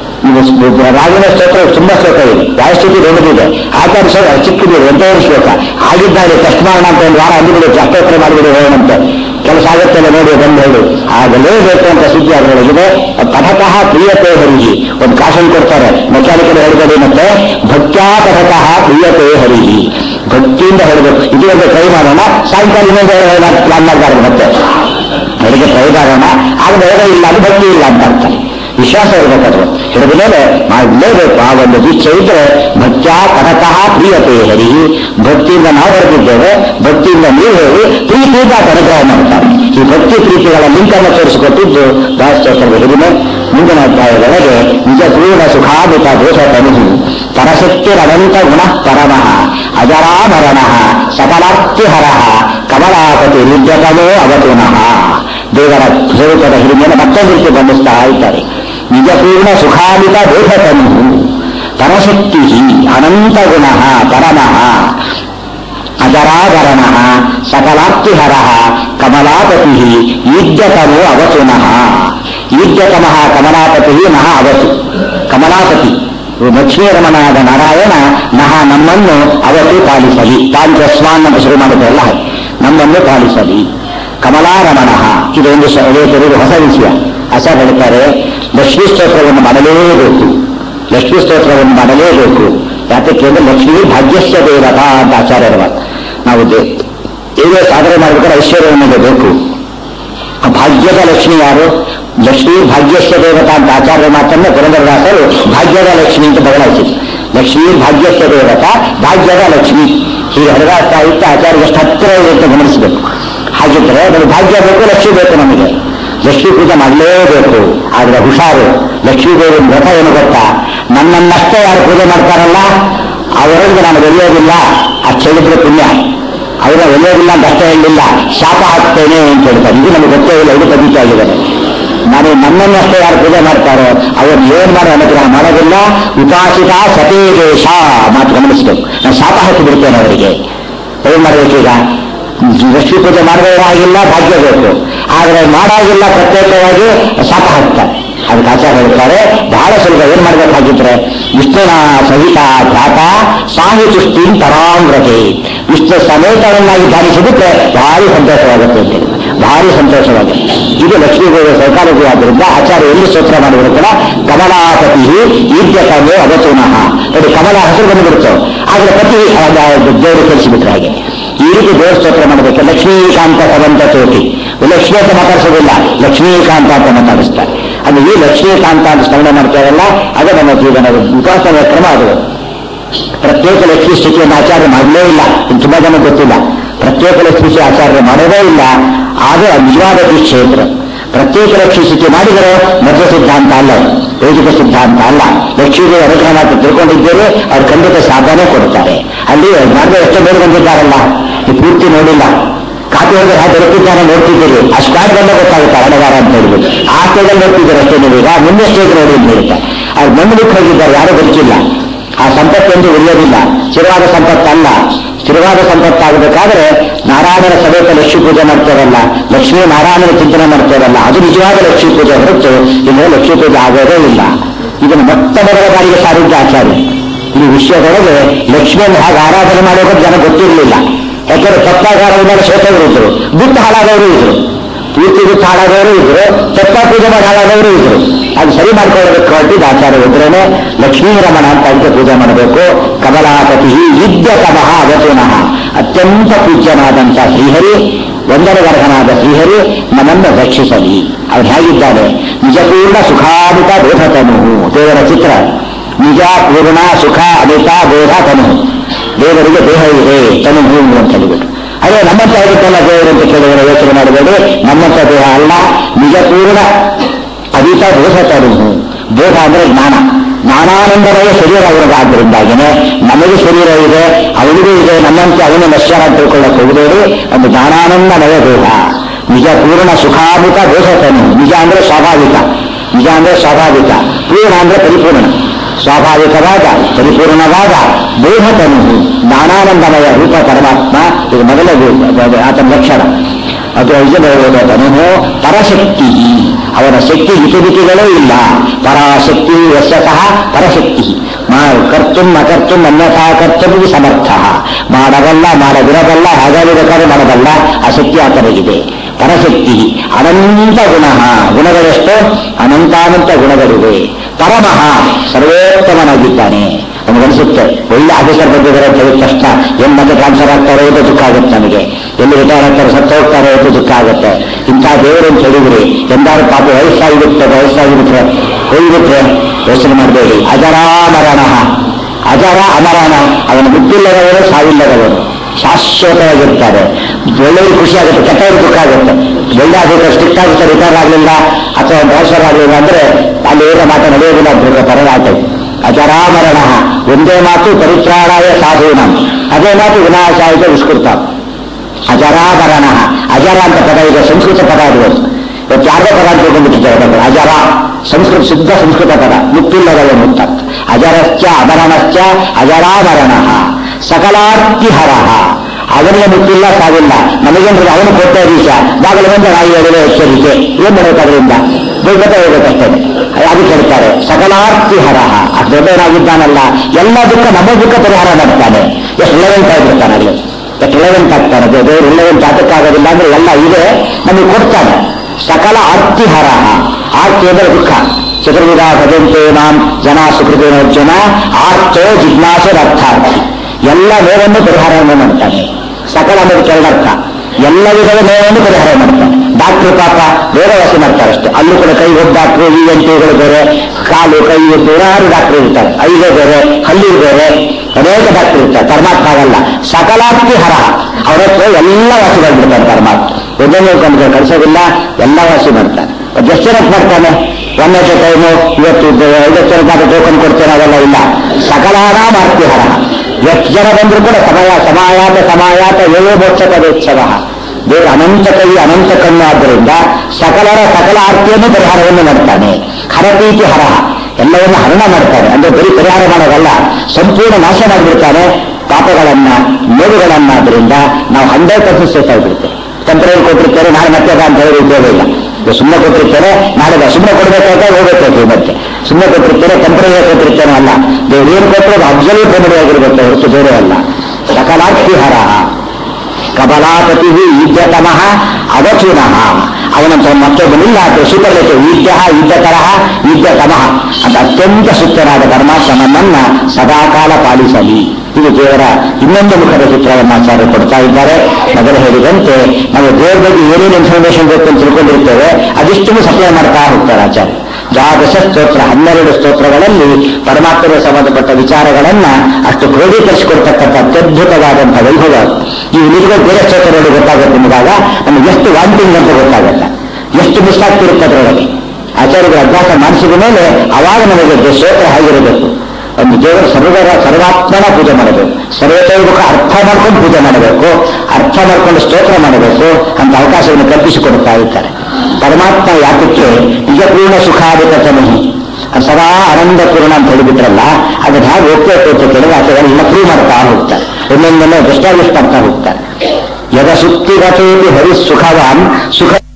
ರಾಜನ ಸ್ತೋತ್ರ ತುಂಬಾ ಶ್ಲೋಕ ಇದೆ ಯಾವ ಸ್ಥಿತಿ ದೊಡ್ಡದಿದೆ ಆಚಾರ್ಯ ಶ್ಲೋಕ ಚಿಕ್ಕದಿದೆ ಎಂಟೂವರೆ ಶ್ಲೋಕ ಆಗಿದ್ದಾರೆ ಟೆಸ್ಟ್ ಮಾಡೋಣ ಅಂತ ಒಂದು ವಾರ ಅಂದುಬಿಡಿ ಅಷ್ಟೋತ್ತರ ಮಾಡಿಬಿಡಿ ಹೋಗೋಣಂತೆ ಕೆಲಸ ಆಗುತ್ತಲ್ಲ ನೋಡಿ ಬಂದು ಹೇಳಿ ಆಗಲೇಬೇಕು ಅಂತ ಸುದ್ದಿ ಅದರೊಳಗಿದೆ ಪಠತಃ ಪ್ರಿಯತೆ ಹರಿಹಿ ಒಂದು ಕಾಶನ್ ಕೊಡ್ತಾರೆ ಮೆಕ್ಯಾನಿಕಲ್ ಹೇಳ್ಬೇಡಿ ಮತ್ತೆ ಭಕ್ತ್ಯಾ ಪಠತಃ ಪ್ರಿಯತೆ ಹರಿಹಿ ಭಕ್ತಿಯಿಂದ ಹೇಳಬೇಕು ಇದು ಒಂದು ಟ್ರೈ ಮಾಡೋಣ ಸಾಯಂಕಾಲ ಇನ್ನೊಂದು ಪ್ಲಾನ್ ಮಾಡ್ಬಾರ್ದು ಮತ್ತೆ ಬೆಳಿಗ್ಗೆ ಟ್ರೈ ಮಾಡೋಣ ಆಗ ಬೇಗ ಇಲ್ಲ ಅದು ಭಕ್ತಿ ಇಲ್ಲ ಅಂತ ಅರ್ಥ ವಿಶ್ವಾಸ ಇರಬೇಕಾದ್ರು ಹಿಡಿದ ಮೇಲೆ ಮಾಡಲೇಬೇಕು ಆ ಒಂದು ದೀಕ್ಷೆ ಇದ್ರೆ ಭಕ್ತ್ಯಾ ಕನಕಃ ಪ್ರಿಯತೆ ಹರಿ ಭಕ್ತಿಯಿಂದ ನಾವು ಬರೆದಿದ್ದೇವೆ ಭಕ್ತಿಯಿಂದ ನೀವು ಹೇಳಿ ಪ್ರೀತಿಯಿಂದ ಅನುಗ್ರಹ ಮಾಡ್ತಾರೆ ಈ ಭಕ್ತಿ ಪ್ರೀತಿಗಳ ಲಿಂಕನ್ನು ತೋರಿಸಿಕೊಟ್ಟಿದ್ದು ದಾಸೋತ್ಸವದ ಹಿರಿಮೆ ಮುಂದಿನ ಅಧ್ಯಾಯದೊಳಗೆ ನಿಜ ಪೂರ್ಣ ಸುಖಾಮಿತ ದೋಷ ತನು ಪರಶಕ್ತಿರನಂತ ಗುಣ ಪರಮಃ ಅಜರಾಮರಣ ಸಕಲಾರ್ತಿಹರ ಕಮಲಾಪತಿ ನಿಜತಮೋ ಅವತುನಃ ದೇವರ ಸ್ವರೂಪದ ಹಿರಿಮೆಯನ್ನು ಮತ್ತೊಂದು ರೀತಿ ಗಮನಿಸ್ತಾ ಇದ್ದಾರೆ ನಿಜಪೂರ್ಣ ಸುಖಾಮಿತ ದೋಷತನು ಪರಶಕ್ತಿ ಅನಂತ ಗುಣ ಪರಮಃ ಅಜರಾಭರಣ ಸಕಲಾಪ್ತಿಹರ ಕಮಲಾಪತಿ ಈಜ್ಯತಮೋ ಅವತುನಃ ಈಜ್ಯತಮಃ ಕಮಲಾಪತಿ ನಹ ಅವತು ಕಮಲಾಪತಿ ಲಕ್ಷ್ಮೀರಮಣಾದ ನಾರಾಯಣ ನಹ ನಮ್ಮನ್ನು ಅವತು ಪಾಲಿಸಲಿ ತಾನು ಯಸ್ಮಾನ್ ಅಂತ ಶುರು ಮಾಡಿದ್ರಲ್ಲ ನಮ್ಮನ್ನು ಪಾಲಿಸಲಿ ಕಮಲಾರಮಣ ಇದೊಂದು ಇದು ಹೊಸ ವಿಷಯ ಹೊಸ ಹೇಳ್ತಾರೆ ಲಕ್ಷ್ಮೀ ಸ್ತೋತ್ರವನ್ನು ಮಾಡಲೇಬೇಕು ಲಕ್ಷ್ಮೀ ಸ್ತೋತ್ರವನ್ನು ಮಾಡಲೇಬೇಕು ಯಾತಕ್ಕೆ ಅಂದ್ರೆ ಲಕ್ಷ್ಮೀ ಭಾಗ್ಯಸ್ಯ ದೇವತಾ ಅಂತ ಆಚಾರ್ಯರ ಮಾತು ನಾವು ಏನೇ ಸಾಧನೆ ಮಾಡಬೇಕಾದ್ರೆ ಐಶ್ವರ್ಯ ನಮಗೆ ಬೇಕು ಆ ಭಾಗ್ಯದ ಲಕ್ಷ್ಮಿ ಯಾರು ಲಕ್ಷ್ಮೀ ಭಾಗ್ಯಸ್ಯ ದೇವತಾ ಅಂತ ಆಚಾರ್ಯ ಮಾತನ್ನ ಪುರಂದರದಾಸರು ಭಾಗ್ಯದ ಲಕ್ಷ್ಮಿ ಅಂತ ಬದಲಾಯಿಸಿದ್ರು ಲಕ್ಷ್ಮೀ ಭಾಗ್ಯಸ್ಯ ದೇವತಾ ಭಾಗ್ಯದ ಲಕ್ಷ್ಮಿ ಹೀಗೆ ಹರಿದಾಸ ಸಾಹಿತ್ಯ ಆಚಾರ್ಯ ಎಷ್ಟು ಹತ್ತಿರ ಇದೆ ಅಂತ ಗಮನಿಸಬೇಕು ಹಾಗಿದ್ರೆ ನಮಗೆ ಭಾಗ್ಯ ಬೇಕು ಲಕ್ಷ್ಮಿ ಬೇಕು ನಮಗೆ ಲಕ್ಷ್ಮೀ ಪೂಜೆ ಮಾಡಲೇಬೇಕು ಆದ್ರೆ ಹುಷಾರು ಲಕ್ಷ್ಮೀ ದೇವಿ ವ್ರತ ಏನು ಗೊತ್ತಾ ನನ್ನನ್ನಷ್ಟೇ ಯಾರು ಪೂಜೆ ಮಾಡ್ತಾರಲ್ಲ ಅವರೊಂದು ನಾನು ಒಲಿಯೋದಿಲ್ಲ ಅಷ್ಟು ಹೇಳಿದ್ರೆ ಪುಣ್ಯ ಅವರ ಒಲಿಯೋದಿಲ್ಲ ಅಂತ ಅಷ್ಟೇ ಹೇಳಿಲ್ಲ ಶಾಪ ಹಾಕ್ತೇನೆ ಅಂತ ಹೇಳ್ತಾರೆ ಇದು ನಮಗೆ ಗೊತ್ತೇ ಇಲ್ಲ ಇದು ಪದ್ಧತಿ ಆಗಿದೆ ನಾನು ನನ್ನನ್ನಷ್ಟೇ ಯಾರು ಪೂಜೆ ಮಾಡ್ತಾರೋ ಅವ್ರನ್ನ ಏನ್ ಮಾಡೋ ಅನುಗ್ರಹ ಮಾಡೋದಿಲ್ಲ ಉಪಾಸಿತ ಸತೇ ದೇಶ ಮಾತು ಗಮನಿಸಬೇಕು ನಾನು ಶಾಪ ಹಾಕಿ ಬಿಡ್ತೇನೆ ಅವರಿಗೆ ಏನ್ ಮಾಡಬೇಕೀಗ ಲಕ್ಷ್ಮೀ ಪೂಜೆ ಮಾಡದೇ ಆಗಿಲ್ಲ ಭಾಗ್ಯ ಬೇಕು ಆದರೆ ಮಾಡಾಗಿಲ್ಲ ಪ್ರತ್ಯೇಕವಾಗಿ ಶಾಪ ಹಾಕ್ತಾರೆ ಅದಕ್ಕೆ ಆಚಾರ ಹೇಳ್ತಾರೆ ಬಹಳ ಸುಲಭ ಏನ್ ಮಾಡ್ಬೇಕಾಗಿದ್ರೆ ವಿಷ್ಣುನ ಸಹಿತ ಭ್ರಾತ ಸಾಹಿ ತುಷ್ಟಿನ್ ಪರಾಮ್ರತೆ ವಿಷ್ಣು ಸಮೇತವನ್ನಾಗಿ ಧ್ಯಾನಿಸಿಬಿಟ್ರೆ ಭಾರಿ ಸಂತೋಷವಾಗುತ್ತೆ ಅಂತ ಹೇಳಿ ಭಾರಿ ಸಂತೋಷವಾಗುತ್ತೆ ಇದು ಲಕ್ಷ್ಮೀ ದೇವಿಯ ಸಹಕಾರವು ಆದ್ದರಿಂದ ಆಚಾರ್ಯ ಎಲ್ಲಿ ಸ್ತೋತ್ರ ಮಾಡಿದ್ರು ಕೂಡ ಕಮಲಾಪತಿ ಈದ್ಯಕವೇ ಅವತುನಃ ನೋಡಿ ಕಮಲ ಹೆಸರು ಬಂದುಬಿಡ್ತು ಆದ್ರೆ ಪತಿ ದೇವರು ಕಲಿಸಿಬಿಟ್ರೆ ಹಾಗೆ ಈ ರೀತಿ ದೇವರ ಸ್ತೋತ್ರ ಮಾಡಬೇಕು ಲಕ್ಷ್ಮೀಕಾಂತ ಸವಂತ ತೋಟಿ ಲಕ್ಷ್ಮಿ ಅಂತ ಮಾತಾಡಿಸೋದಿಲ್ಲ ಲಕ್ಷ್ಮೀಕಾಂತ ಅಂತ ಮಾತಾಡಿಸ್ತಾರೆ ಅದು ಈ ಲಕ್ಷ್ಮೀಕಾಂತ ಅಂತ ಸ್ಮರಣೆ ಮಾಡ್ತಾರಲ್ಲ ಅದು ನಮ್ಮ ಜೀವನದ ಉಪಾಸನೆಯ ಕ್ರಮ ಅದು ಪ್ರತ್ಯೇಕ ಲಕ್ಷ್ಮಿ ಸ್ಥಿತಿಯನ್ನು ಆಚಾರ್ಯ ಮಾಡಲೇ ಇಲ್ಲ ಇದು ತುಂಬಾ ಜನ ಗೊತ್ತಿಲ್ಲ ಪ್ರತ್ಯೇಕ ಲಕ್ಷ್ಮಿ ಸ್ಥಿತಿ ಆಚಾರ್ಯ ಮಾಡೋದೇ ಇಲ್ಲ ಆಗ ನಿಜವಾದ ಕ್ಷೇತ್ರ ಪ್ರತ್ಯೇಕ ಲಕ್ಷ್ಮಿ ಸ್ಥಿತಿ ಮಾಡಿದರೆ ಮಧ್ಯ ಸಿದ್ಧಾಂತ ಅಲ್ಲ ಅದು. ವೈದಿಕ ಸಿದ್ಧಾಂತ ಅಲ್ಲ ಲಕ್ಷ್ಮೀದೇವಿ ಅನುಗ್ರಹ ಅಂತ ತಿಳ್ಕೊಂಡಿದ್ದೇವೆ ಅವ್ರು ಖಂಡಿತ ಸಾಧನೆ ಕೊಡ್ತಾರೆ ಅಲ್ಲಿ ಮಾಡಿದ್ರೆ ಎಷ್ಟೋ ಬೇರೆ ಬಂದಿದ್ದಾರಲ್ಲ ಈ ಪೂರ್ತಿ ನೋಡಿಲ್ಲ ಕಾಪಿ ಹೋದ್ರೆ ಹಾಗೆ ದೊರಕಿದ್ದಾನೆ ನೋಡ್ತಿದ್ದೀರಿ ಆ ಸ್ಕ್ವಾಡ್ ಬಂದ ಗೊತ್ತಾಗುತ್ತೆ ಹಣಗಾರ ಅಂತ ಹೇಳ್ಬಿಟ್ಟು ಆ ಸ್ಟೇಜಲ್ಲಿ ನೋಡ್ತಿದ್ದಾರೆ ಅಷ್ಟೇ ನೀವೀಗ ಮುಂದೆ ಸ್ಟೇಜ್ ನೋಡಿ ಅಂತ ಹೇಳ್ತಾರೆ ಅವ್ರು ಮಣ್ಣು ಬಿಟ್ಟು ಹೋಗಿದ್ದಾರೆ ಯಾರು ಗೊತ್ತಿಲ್ಲ ಆ ಸಂಪತ್ತೆಂದು ಉಳಿಯೋದಿಲ್ಲ ಸ್ಥಿರವಾದ ಸಂಪತ್ತಲ್ಲ ಸ್ಥಿರವಾದ ಸಂಪತ್ತಾಗಬೇಕಾದ್ರೆ ನಾರಾಯಣನ ಸಮೇತ ಲಕ್ಷ್ಮೀ ಪೂಜೆ ಮಾಡ್ತಾರಲ್ಲ ಲಕ್ಷ್ಮೀ ನಾರಾಯಣನ ಚಿಂತನೆ ಮಾಡ್ತಾರಲ್ಲ ಅದು ನಿಜವಾದ ಲಕ್ಷ್ಮೀ ಪೂಜೆ ಹೊರತು ಇನ್ನು ಲಕ್ಷ್ಮೀ ಪೂಜೆ ಆಗೋದೇ ಇಲ್ಲ ಇದನ್ನು ಮೊತ್ತ ಮೊದಲ ಬಾರಿಗೆ ಸಾರಿದ್ದ ಆಚಾರ್ಯ ಈ ವಿಷಯದೊಳಗೆ ಲಕ್ಷ್ಮಿಯನ್ನು ಹಾಗೆ ಆರಾಧನೆ ಮಾಡೋದು ಜನ ಗೊತ್ತಿರಲಿಲ್ಲ ಯಾಕಂದ್ರೆ ತಪ್ಪಾಗಾರದ ಮೇಲೆ ಶ್ವೇತವರು ಇದ್ರು ಬಿಟ್ಟು ಹಾಳಾದವರು ಇದ್ರು ಪೂರ್ತಿ ಬಿಟ್ಟು ಹಾಳಾದವರು ಇದ್ರು ತಪ್ಪ ಪೂಜೆ ಮಾಡಿ ಹಾಳಾದವರು ಇದ್ರು ಅದು ಸರಿ ಮಾಡ್ಕೊಳ್ಳೋದಕ್ಕೆ ಹೊರಟಿದ್ದ ಆಚಾರ್ಯ ಇದ್ರೇನೆ ಲಕ್ಷ್ಮೀ ರಮಣ ಅಂತ ಅದಕ್ಕೆ ಪೂಜೆ ಮಾಡಬೇಕು ಕಮಲಾಪತಿ ಇದ್ದ ತಮಃ ಅವತುನಃ ಅತ್ಯಂತ ಪೂಜ್ಯನಾದಂಥ ಶ್ರೀಹರಿ ವಂದನಗರ್ಹನಾದ ಶ್ರೀಹರಿ ನಮ್ಮನ್ನು ರಕ್ಷಿಸಲಿ ಅವನು ಹೇಗಿದ್ದಾನೆ ನಿಜಪೂರ್ಣ ಸುಖಾಮಿತ ಬೋಧತನು ದೇವರ ಚಿತ್ರ ನಿಜ ಪೂರ್ಣ ಸುಖ ಅಮಿತ ಬೋಧ ತನು ದೇವರಿಗೆ ದೇಹ ಇದೆ ತನು ಭೂಮಿ ಅಂತ ಹೇಳಿಬಿಟ್ಟು ಅದೇ ನಮ್ಮಂತ ಆಗುತ್ತಲ್ಲ ದೇವರು ಅಂತ ಕೇಳಿದರೆ ಯೋಚನೆ ಮಾಡಬೇಡಿ ನಮ್ಮಂತ ದೇಹ ಅಲ್ಲ ನಿಜ ಪೂರ್ಣ ಅಧಿಕ ಬೋಧ ತನು ಬೋಧ ಅಂದ್ರೆ ಜ್ಞಾನ ಜ್ಞಾನಾನಂದಮಯ ಶರೀರ ಅವರಿಗೆ ಆದ್ದರಿಂದಾಗಿನೇ ನಮಗೆ ಶರೀರ ಇದೆ ಅವನಿಗೂ ಇದೆ ನಮ್ಮಂತೆ ಅವನು ನಶ್ವರ ಅಂತ ತಿಳ್ಕೊಳ್ಳಕ್ಕೆ ಹೋಗಬೇಡಿ ಒಂದು ಜ್ಞಾನಾನಂದಮಯ ದೇಹ ನಿಜ ಪೂರ್ಣ ಸುಖಾಮಿತ ಬೋಧತನು ನಿಜ ಅಂದ್ರೆ ಸ್ವಾಭಾವಿಕ ನಿಜ ಅಂದ್ರೆ ಸ್ವಾಭಾವಿಕ ಪೂರ್ಣ ಅಂದ್ರೆ ಪರಿಪೂರ್ಣ ಸ್ವಾಭಾವಿಕವಾದ ಪರಿಪೂರ್ಣವಾದ ಬೋಧತನು ಜ್ಞಾನಾನಂದಮಯ ರೂಪ ಪರಮಾತ್ಮ ಇದು ಮೊದಲ ಆತನ ಲಕ್ಷಣ ಅದು ತನು ಪರಶಕ್ತಿ ಅವನ ಶಕ್ತಿ ಇತುಬಿತಿಗಳೇ ಇಲ್ಲ ಪರಾಶಕ್ತಿ ಯಶಃ ಪರಶಕ್ತಿ ಕರ್ತುಂ ಅಕರ್ತುಂ ಅನ್ಯಥಾ ಕರ್ತವ್ಯ ಸಮರ್ಥ ಮಾಡಬಲ್ಲ ಮಾಡದಿರಬಲ್ಲ ಹಾಗಾಗಿ ಬೇಕಾದ್ರೆ ಮಾಡಬಲ್ಲ ಆ ಶಕ್ತಿ ಆತನಿಗಿದೆ ಪರಶಕ್ತಿ ಅನಂತ ಗುಣ ಗುಣಗಳೆಷ್ಟು ಅನಂತಾನಂತ ಗುಣಗಳಿವೆ ಪರಮಃ ಸರ್ವೋತ್ತಮನಾಗಿದ್ದಾನೆ ನಮಗನ್ಸುತ್ತೆ ಒಳ್ಳೆ ಆಫೀಸರ್ ಬಂದಿದ್ದಾರೆ ಅಂತ ಹೇಳಿದ ತಕ್ಷಣ ಏನ್ ಮತ್ತೆ ಟ್ರಾನ್ಸ್ಫರ್ ಆಗ್ತಾರೋ ಅಂತ ದುಃಖ ಆಗುತ್ತೆ ನಮಗೆ ಎಲ್ಲಿ ರಿಟೈರ್ ಆಗ್ತಾರೆ ಸತ್ತು ಹೋಗ್ತಾರೋ ಅಂತ ದುಃಖ ಆಗುತ್ತೆ ಇಂಥ ದೇವರು ಅಂತ ಹೇಳಿದ್ರಿ ಎಂದಾರು ಪಾಪ ವಯಸ್ಸಾಗಿಬಿಟ್ರೆ ವಯಸ್ಸಾಗಿಬಿಟ್ರೆ ಹೋಗಿಬಿಟ್ರೆ ಯೋಚನೆ ಮಾಡಬೇಡಿ ಅಜರಾಮರಣ ಅಜರ ಅಮರಣ ಅವನ ಬುದ್ಧಿಲ್ಲದವರು ಸಾವಿಲ್ಲದವರು ಶಾಶ್ವತವಾಗಿರ್ತಾರೆ ಒಳ್ಳೆಯವರು ಖುಷಿ ಆಗುತ್ತೆ ಕೆಟ್ಟವರು ದುಃಖ ಆಗುತ್ತೆ ಒಳ್ಳೆ ಆಗುತ್ತೆ ಸ್ಟ್ರಿಕ್ಟ್ ಆಗುತ್ತೆ ರಿಟೈರ್ ಆಗಲಿಲ್ಲ ಅಥವಾ ಟ್ರಾನ್ಸ್ಫರ್ ಆಗಲಿಲ್ಲ ಅಂದ್ರೆ ಅಲ್ಲಿ ಏನೋ ಮಾತು ನಡೆಯೋದಿಲ್ಲ ಅಂತ ಪರದಾಟ ಅಜರಾಮರಣ ಒಂದೇ ಮಾತು ಪರಿತ್ರಾಣಾಯ ಸಾಧೂನಂ ಅದೇ ಮಾತು ವಿನಾಶಾಯಿತ ವಿಸ್ಕೃತ ಅಜರಾಮರಣ ಅಜರ ಅಂತ ಪದ ಇದೆ ಸಂಸ್ಕೃತ ಪದ ಅದು ಇವತ್ತು ಯಾರೋ ಪದ ಅಂತ ತಿಳ್ಕೊಂಡ್ಬಿಟ್ಟಿದ್ದಾರೆ ಅಜರ ಸಂಸ್ಕೃತ ಶುದ್ಧ ಸಂಸ್ಕೃತ ಪದ ಮುಕ್ತಿಲ್ಲದವ ಮುಕ್ತ ಅಜರಶ್ಚ ಅಮರಣಶ್ಚ ಅಜರಾಮರಣ ಸಕಲಾರ್ತಿಹರ ಅವನಿಗೆ ಮುಕ್ತಿಲ್ಲ ಸಾವಿಲ್ಲ ನಮಗೇನ್ರಿ ಅವನು ಕೊಟ್ಟ ರೀಶ ಬಾಗಿಲು ಬಂದ ನಾಯಿ ಹೇಳಿದ ಎಚ್ಚರಿಕೆ ಏನ್ ಮಾಡಬೇಕು ಅದರಿಂದ ದುರ್ಗತ ಹೋಗ್ಬೇಕಷ್ಟೇ ಅದು ಹೇಳ್ತಾರೆ ಸಕಲಾರ್ತಿಹರ ಆ ದೊಡ್ಡವನಾಗಿದ್ದಾನಲ್ಲ ಎಲ್ಲ ದುಃಖ ನಮ್ಮ ದುಃಖ ಪರಿಹಾರ ಮಾಡ್ತಾನೆ ಎಷ್ಟು ರಿಲೆವೆಂಟ್ ಆಗಿರ್ತಾನೆ ಅಲ್ಲಿ ಎಷ್ಟು ರಿಲೆವೆಂಟ್ ಆಗ್ತಾನೆ ದೇವರು ರಿಲೆವೆಂಟ್ ಆಗಕ್ಕಾಗೋದಿಲ್ಲ ಅಂದ್ರೆ ಎಲ್ಲ ಇದೆ ನಮಗೆ ಕೊಡ್ತಾನೆ ಸಕಲ ಆರ್ತಿಹರ ಆರ್ತಿ ಅಂದ್ರೆ ದುಃಖ ಚತುರ್ವಿಧ ಭಜಂತೆ ನಾಂ ಜನ ಸುಕೃತಿನೋರ್ಜುನ ಆರ್ತೋ ಜಿಜ್ಞಾಸರರ್ಥಾರ್ಥಿ ಎಲ್ಲ ನೋವನ್ನು ಪರಿಹಾರವನ್ನು ಮಾಡ್ತಾನೆ ಸಕಲ ಅನ್ನೋದು ಕೆಳಗರ್ಥ ಎಲ್ಲ ವಿಧದ ನೋವನ್ನು ಪರಿಹಾರ ಮಾಡ್ತಾನೆ ಡಾಕ್ಟರ್ ಪಾಪ ಬೇರೆ ವಾಸಿ ಮಾಡ್ತಾರೆ ಅಷ್ಟೇ ಅಲ್ಲೂ ಕೂಡ ಕೈ ಹೋದ ಡಾಕ್ಟ್ರು ಈ ಎಂಟಿಗಳು ಬೇರೆ ಕಾಲು ಕೈ ನೂರಾರು ಡಾಕ್ಟರ್ ಇರ್ತಾರೆ ಐದು ಬೇರೆ ಹಲ್ಲಿ ಬೇರೆ ಅನೇಕ ಡಾಕ್ಟರ್ ಇರ್ತಾರೆ ಪರಮಾತ್ಮ ಆಗಲ್ಲ ಸಕಲಾರ್ತಿ ಹರ ಅವರ ಹತ್ರ ಎಲ್ಲ ವಾಸಿ ಮಾಡಿಬಿಡ್ತಾನೆ ಪರಮಾತ್ಮ ಒಂದೊಂದು ಕಂಡು ಕಳಿಸೋದಿಲ್ಲ ಎಲ್ಲ ವಾಸಿ ಮಾಡ್ತಾನೆ ಎಷ್ಟು ಜನಕ್ಕೆ ಮಾಡ್ತಾನೆ ಒಂದೇ ಟೈಮು ಇವತ್ತು ಐವತ್ತು ಜನ ಮಾತ್ರ ಟೋಕನ್ ಕೊಡ್ತೇನೆ ಅದೆಲ್ಲ ಇಲ್ಲ ಸಕಲಾನಾಂ ಆರ್ತಿಹರ ಎಷ್ಟು ಜನ ಬಂದರೂ ಕೂಡ ಸಮಯ ಸಮಾಯಾತ ಸಮಾಯಾತ ಏವೋ ಮೋಕ್ಷ ಪದೋತ್ಸವ ದೇವರು ಅನಂತ ಕೈ ಅನಂತ ಕಣ್ಣು ಆದ್ದರಿಂದ ಸಕಲರ ಸಕಲ ಆರ್ತಿಯನ್ನು ಪರಿಹಾರವನ್ನು ಮಾಡ್ತಾನೆ ಹರತೀತಿ ಹರ ಎಲ್ಲವನ್ನು ಹರಣ ಮಾಡ್ತಾನೆ ಅಂದ್ರೆ ಬರೀ ಪರಿಹಾರ ಮಾಡೋದಲ್ಲ ಸಂಪೂರ್ಣ ನಾಶ ಮಾಡಿಬಿಡ್ತಾನೆ ಪಾಪಗಳನ್ನ ನೋವುಗಳನ್ನಾದ್ರಿಂದ ನಾವು ಹಂಡ್ರೆಡ್ ಪರ್ಸೆಂಟ್ ಸೇಫ್ ಆಗಿಬಿಡ್ತೇವೆ ಟೆಂಪರರಿ ಕೊಟ್ಟಿರ್ತಾರೆ ನಾಳೆ ಮತ್ತೆ ಬಾ ಅಂತ ಹೇಳಿ ಉಪಯೋಗ ಇಲ್ಲ ಇದು ಸುಮ್ಮನೆ ಕೊಟ್ಟಿರ್ತಾರೆ ನಾಳೆ ಬಾ ಸುಮ್ಮನೆ ಕೊಡ್ಬೇಕಾದ್ರೆ ಹೋಗ್ಬೇಕಾಯ್ತು ಮತ್ತೆ ಸುಮ್ಮನೆ ಕೊಟ್ಟಿರ್ತಾರೆ ಟೆಂಪರರಿ ಕೊಟ್ಟಿರ್ತಾನೆ ಅಲ್ಲ ದೇವ್ರು ಏನು ಕೊಟ್ಟರು ಅದು ಅಬ್ಸಲ್ಯೂಟ್ ರೆಮಿಡಿ ಆಗಿರ್ಬೇಕು ಹೊರತು ಬೇರೆ ಅಲ್ಲ ಸಕಲಾರ್ಥಿಹರ ಕಬಲಾಪತಿ ಈದ್ಯತಮಃ ಅವಚೂನಃ ಅವನ ಮತ್ತೊಬ್ಬನಿಲ್ಲ ಅದು ಸೂಪರ್ಲೇಟಿವ್ ಈದ್ಯ ಈದ್ಯತರಃ ಈದ್ಯತಮಃ ಅಂತ ಅತ್ಯಂತ ಸುತ್ತನಾದ ಪರಮಾತ್ಮ ನಮ್ಮನ್ನ ಸದಾಕಾಲ ಪಾಲಿಸಲಿ ಇದು ದೇವರ ಇನ್ನೊಂದು ಮುಖದ ಚಿತ್ರವನ್ನು ಆಚಾರ್ಯ ಕೊಡ್ತಾ ಇದ್ದಾರೆ ಮೊದಲು ಹೇಳಿದಂತೆ ನಾವು ದೇವರ ಬಗ್ಗೆ ಏನೇನು ಇನ್ಫಾರ್ಮೇಶನ್ ಬೇಕು ಅಂತ ತಿಳ್ಕೊಂಡಿರ್ತೇವೆ ಅದಿಷ್ಟನ್ನು ಸಪ್ಲೈ ಮಾಡ್ತಾ ಹೋಗ್ತಾರೆ ಆಚಾರ್ಯ ದ್ವಾದಶ ಸ್ತೋತ್ರ ಹನ್ನೆರಡು ಸ್ತೋತ್ರಗಳಲ್ಲಿ ಪರಮಾತ್ಮಗೆ ಸಂಬಂಧಪಟ್ಟ ವಿಚಾರಗಳನ್ನ ಅಷ್ಟು ಕ್ರೋಢೀಕರಿಸಿಕೊಡ್ತಕ್ಕಂಥ ಅತ್ಯದ್ಭುತವಾದಂತಹ ವೈಭವ ಈ ನಿಜಗಳು ಬೇರೆ ಸ್ತೋತ್ರಗಳು ಗೊತ್ತಾಗುತ್ತೆ ನಿಮಗಾಗ ನಮ್ಗೆ ಎಷ್ಟು ವಾಂಟಿಂಗ್ ಅಂತ ಗೊತ್ತಾಗಲ್ಲ ಎಷ್ಟು ಮಿಸ್ ಆಗ್ತಿರುತ್ತೆ ಅದರೊಳಗೆ ಆಚಾರ್ಯಗಳ ಅಭ್ಯಾಸ ಮಾಡಿಸಿದ ಮೇಲೆ ಅವಾಗ ನಮಗೆ ಸ್ತೋತ್ರ ಹೇಗಿರಬೇಕು ಒಂದು ದೇವರ ಸರ್ವರ ಸರ್ವಾತ್ಮನ ಪೂಜೆ ಮಾಡಬೇಕು ಸರ್ವತೋಮುಖ ಅರ್ಥ ಮಾಡ್ಕೊಂಡು ಪೂಜೆ ಮಾಡಬೇಕು ಅರ್ಥ ಮಾಡ್ಕೊಂಡು ಸ್ತೋತ್ರ ಮಾಡಬೇಕು ಅಂತ ಅವಕಾಶವನ್ನು ಕಲ್ಪಿಸಿಕೊಡ್ತಾ ಇರ್ತಾರೆ ಪರಮಾತ್ಮ ಯಾತಕ್ಕೆ ನಿಜಪೂರ್ಣ ಸುಖಾಧಿಪತಮಹಿ ಸದಾ ಆನಂದ ಪೂರ್ಣ ಅಂತ ಹೇಳಿಬಿಟ್ರಲ್ಲ ಅದನ್ನ ಹೇಗೆ ಹೋಗ್ಬೇಕು ಅಂತ ಕೇಳಿದ್ರೆ ಆಚೆಲ್ಲ ಪ್ರೂವ್ ಮಾಡ್ತಾ ಹೋಗ್ತಾರೆ ಒಂದೊಂದನ್ನು ಎಸ್ಟಾಬ್ಲಿಷ್ ಮಾಡ್ತಾ ಹೋಗ್ತಾರೆ ಯದ ಸುತ್ತಿಗತೇಪಿ ಹರಿ ಸುಖವಾನ್ ಸುಖ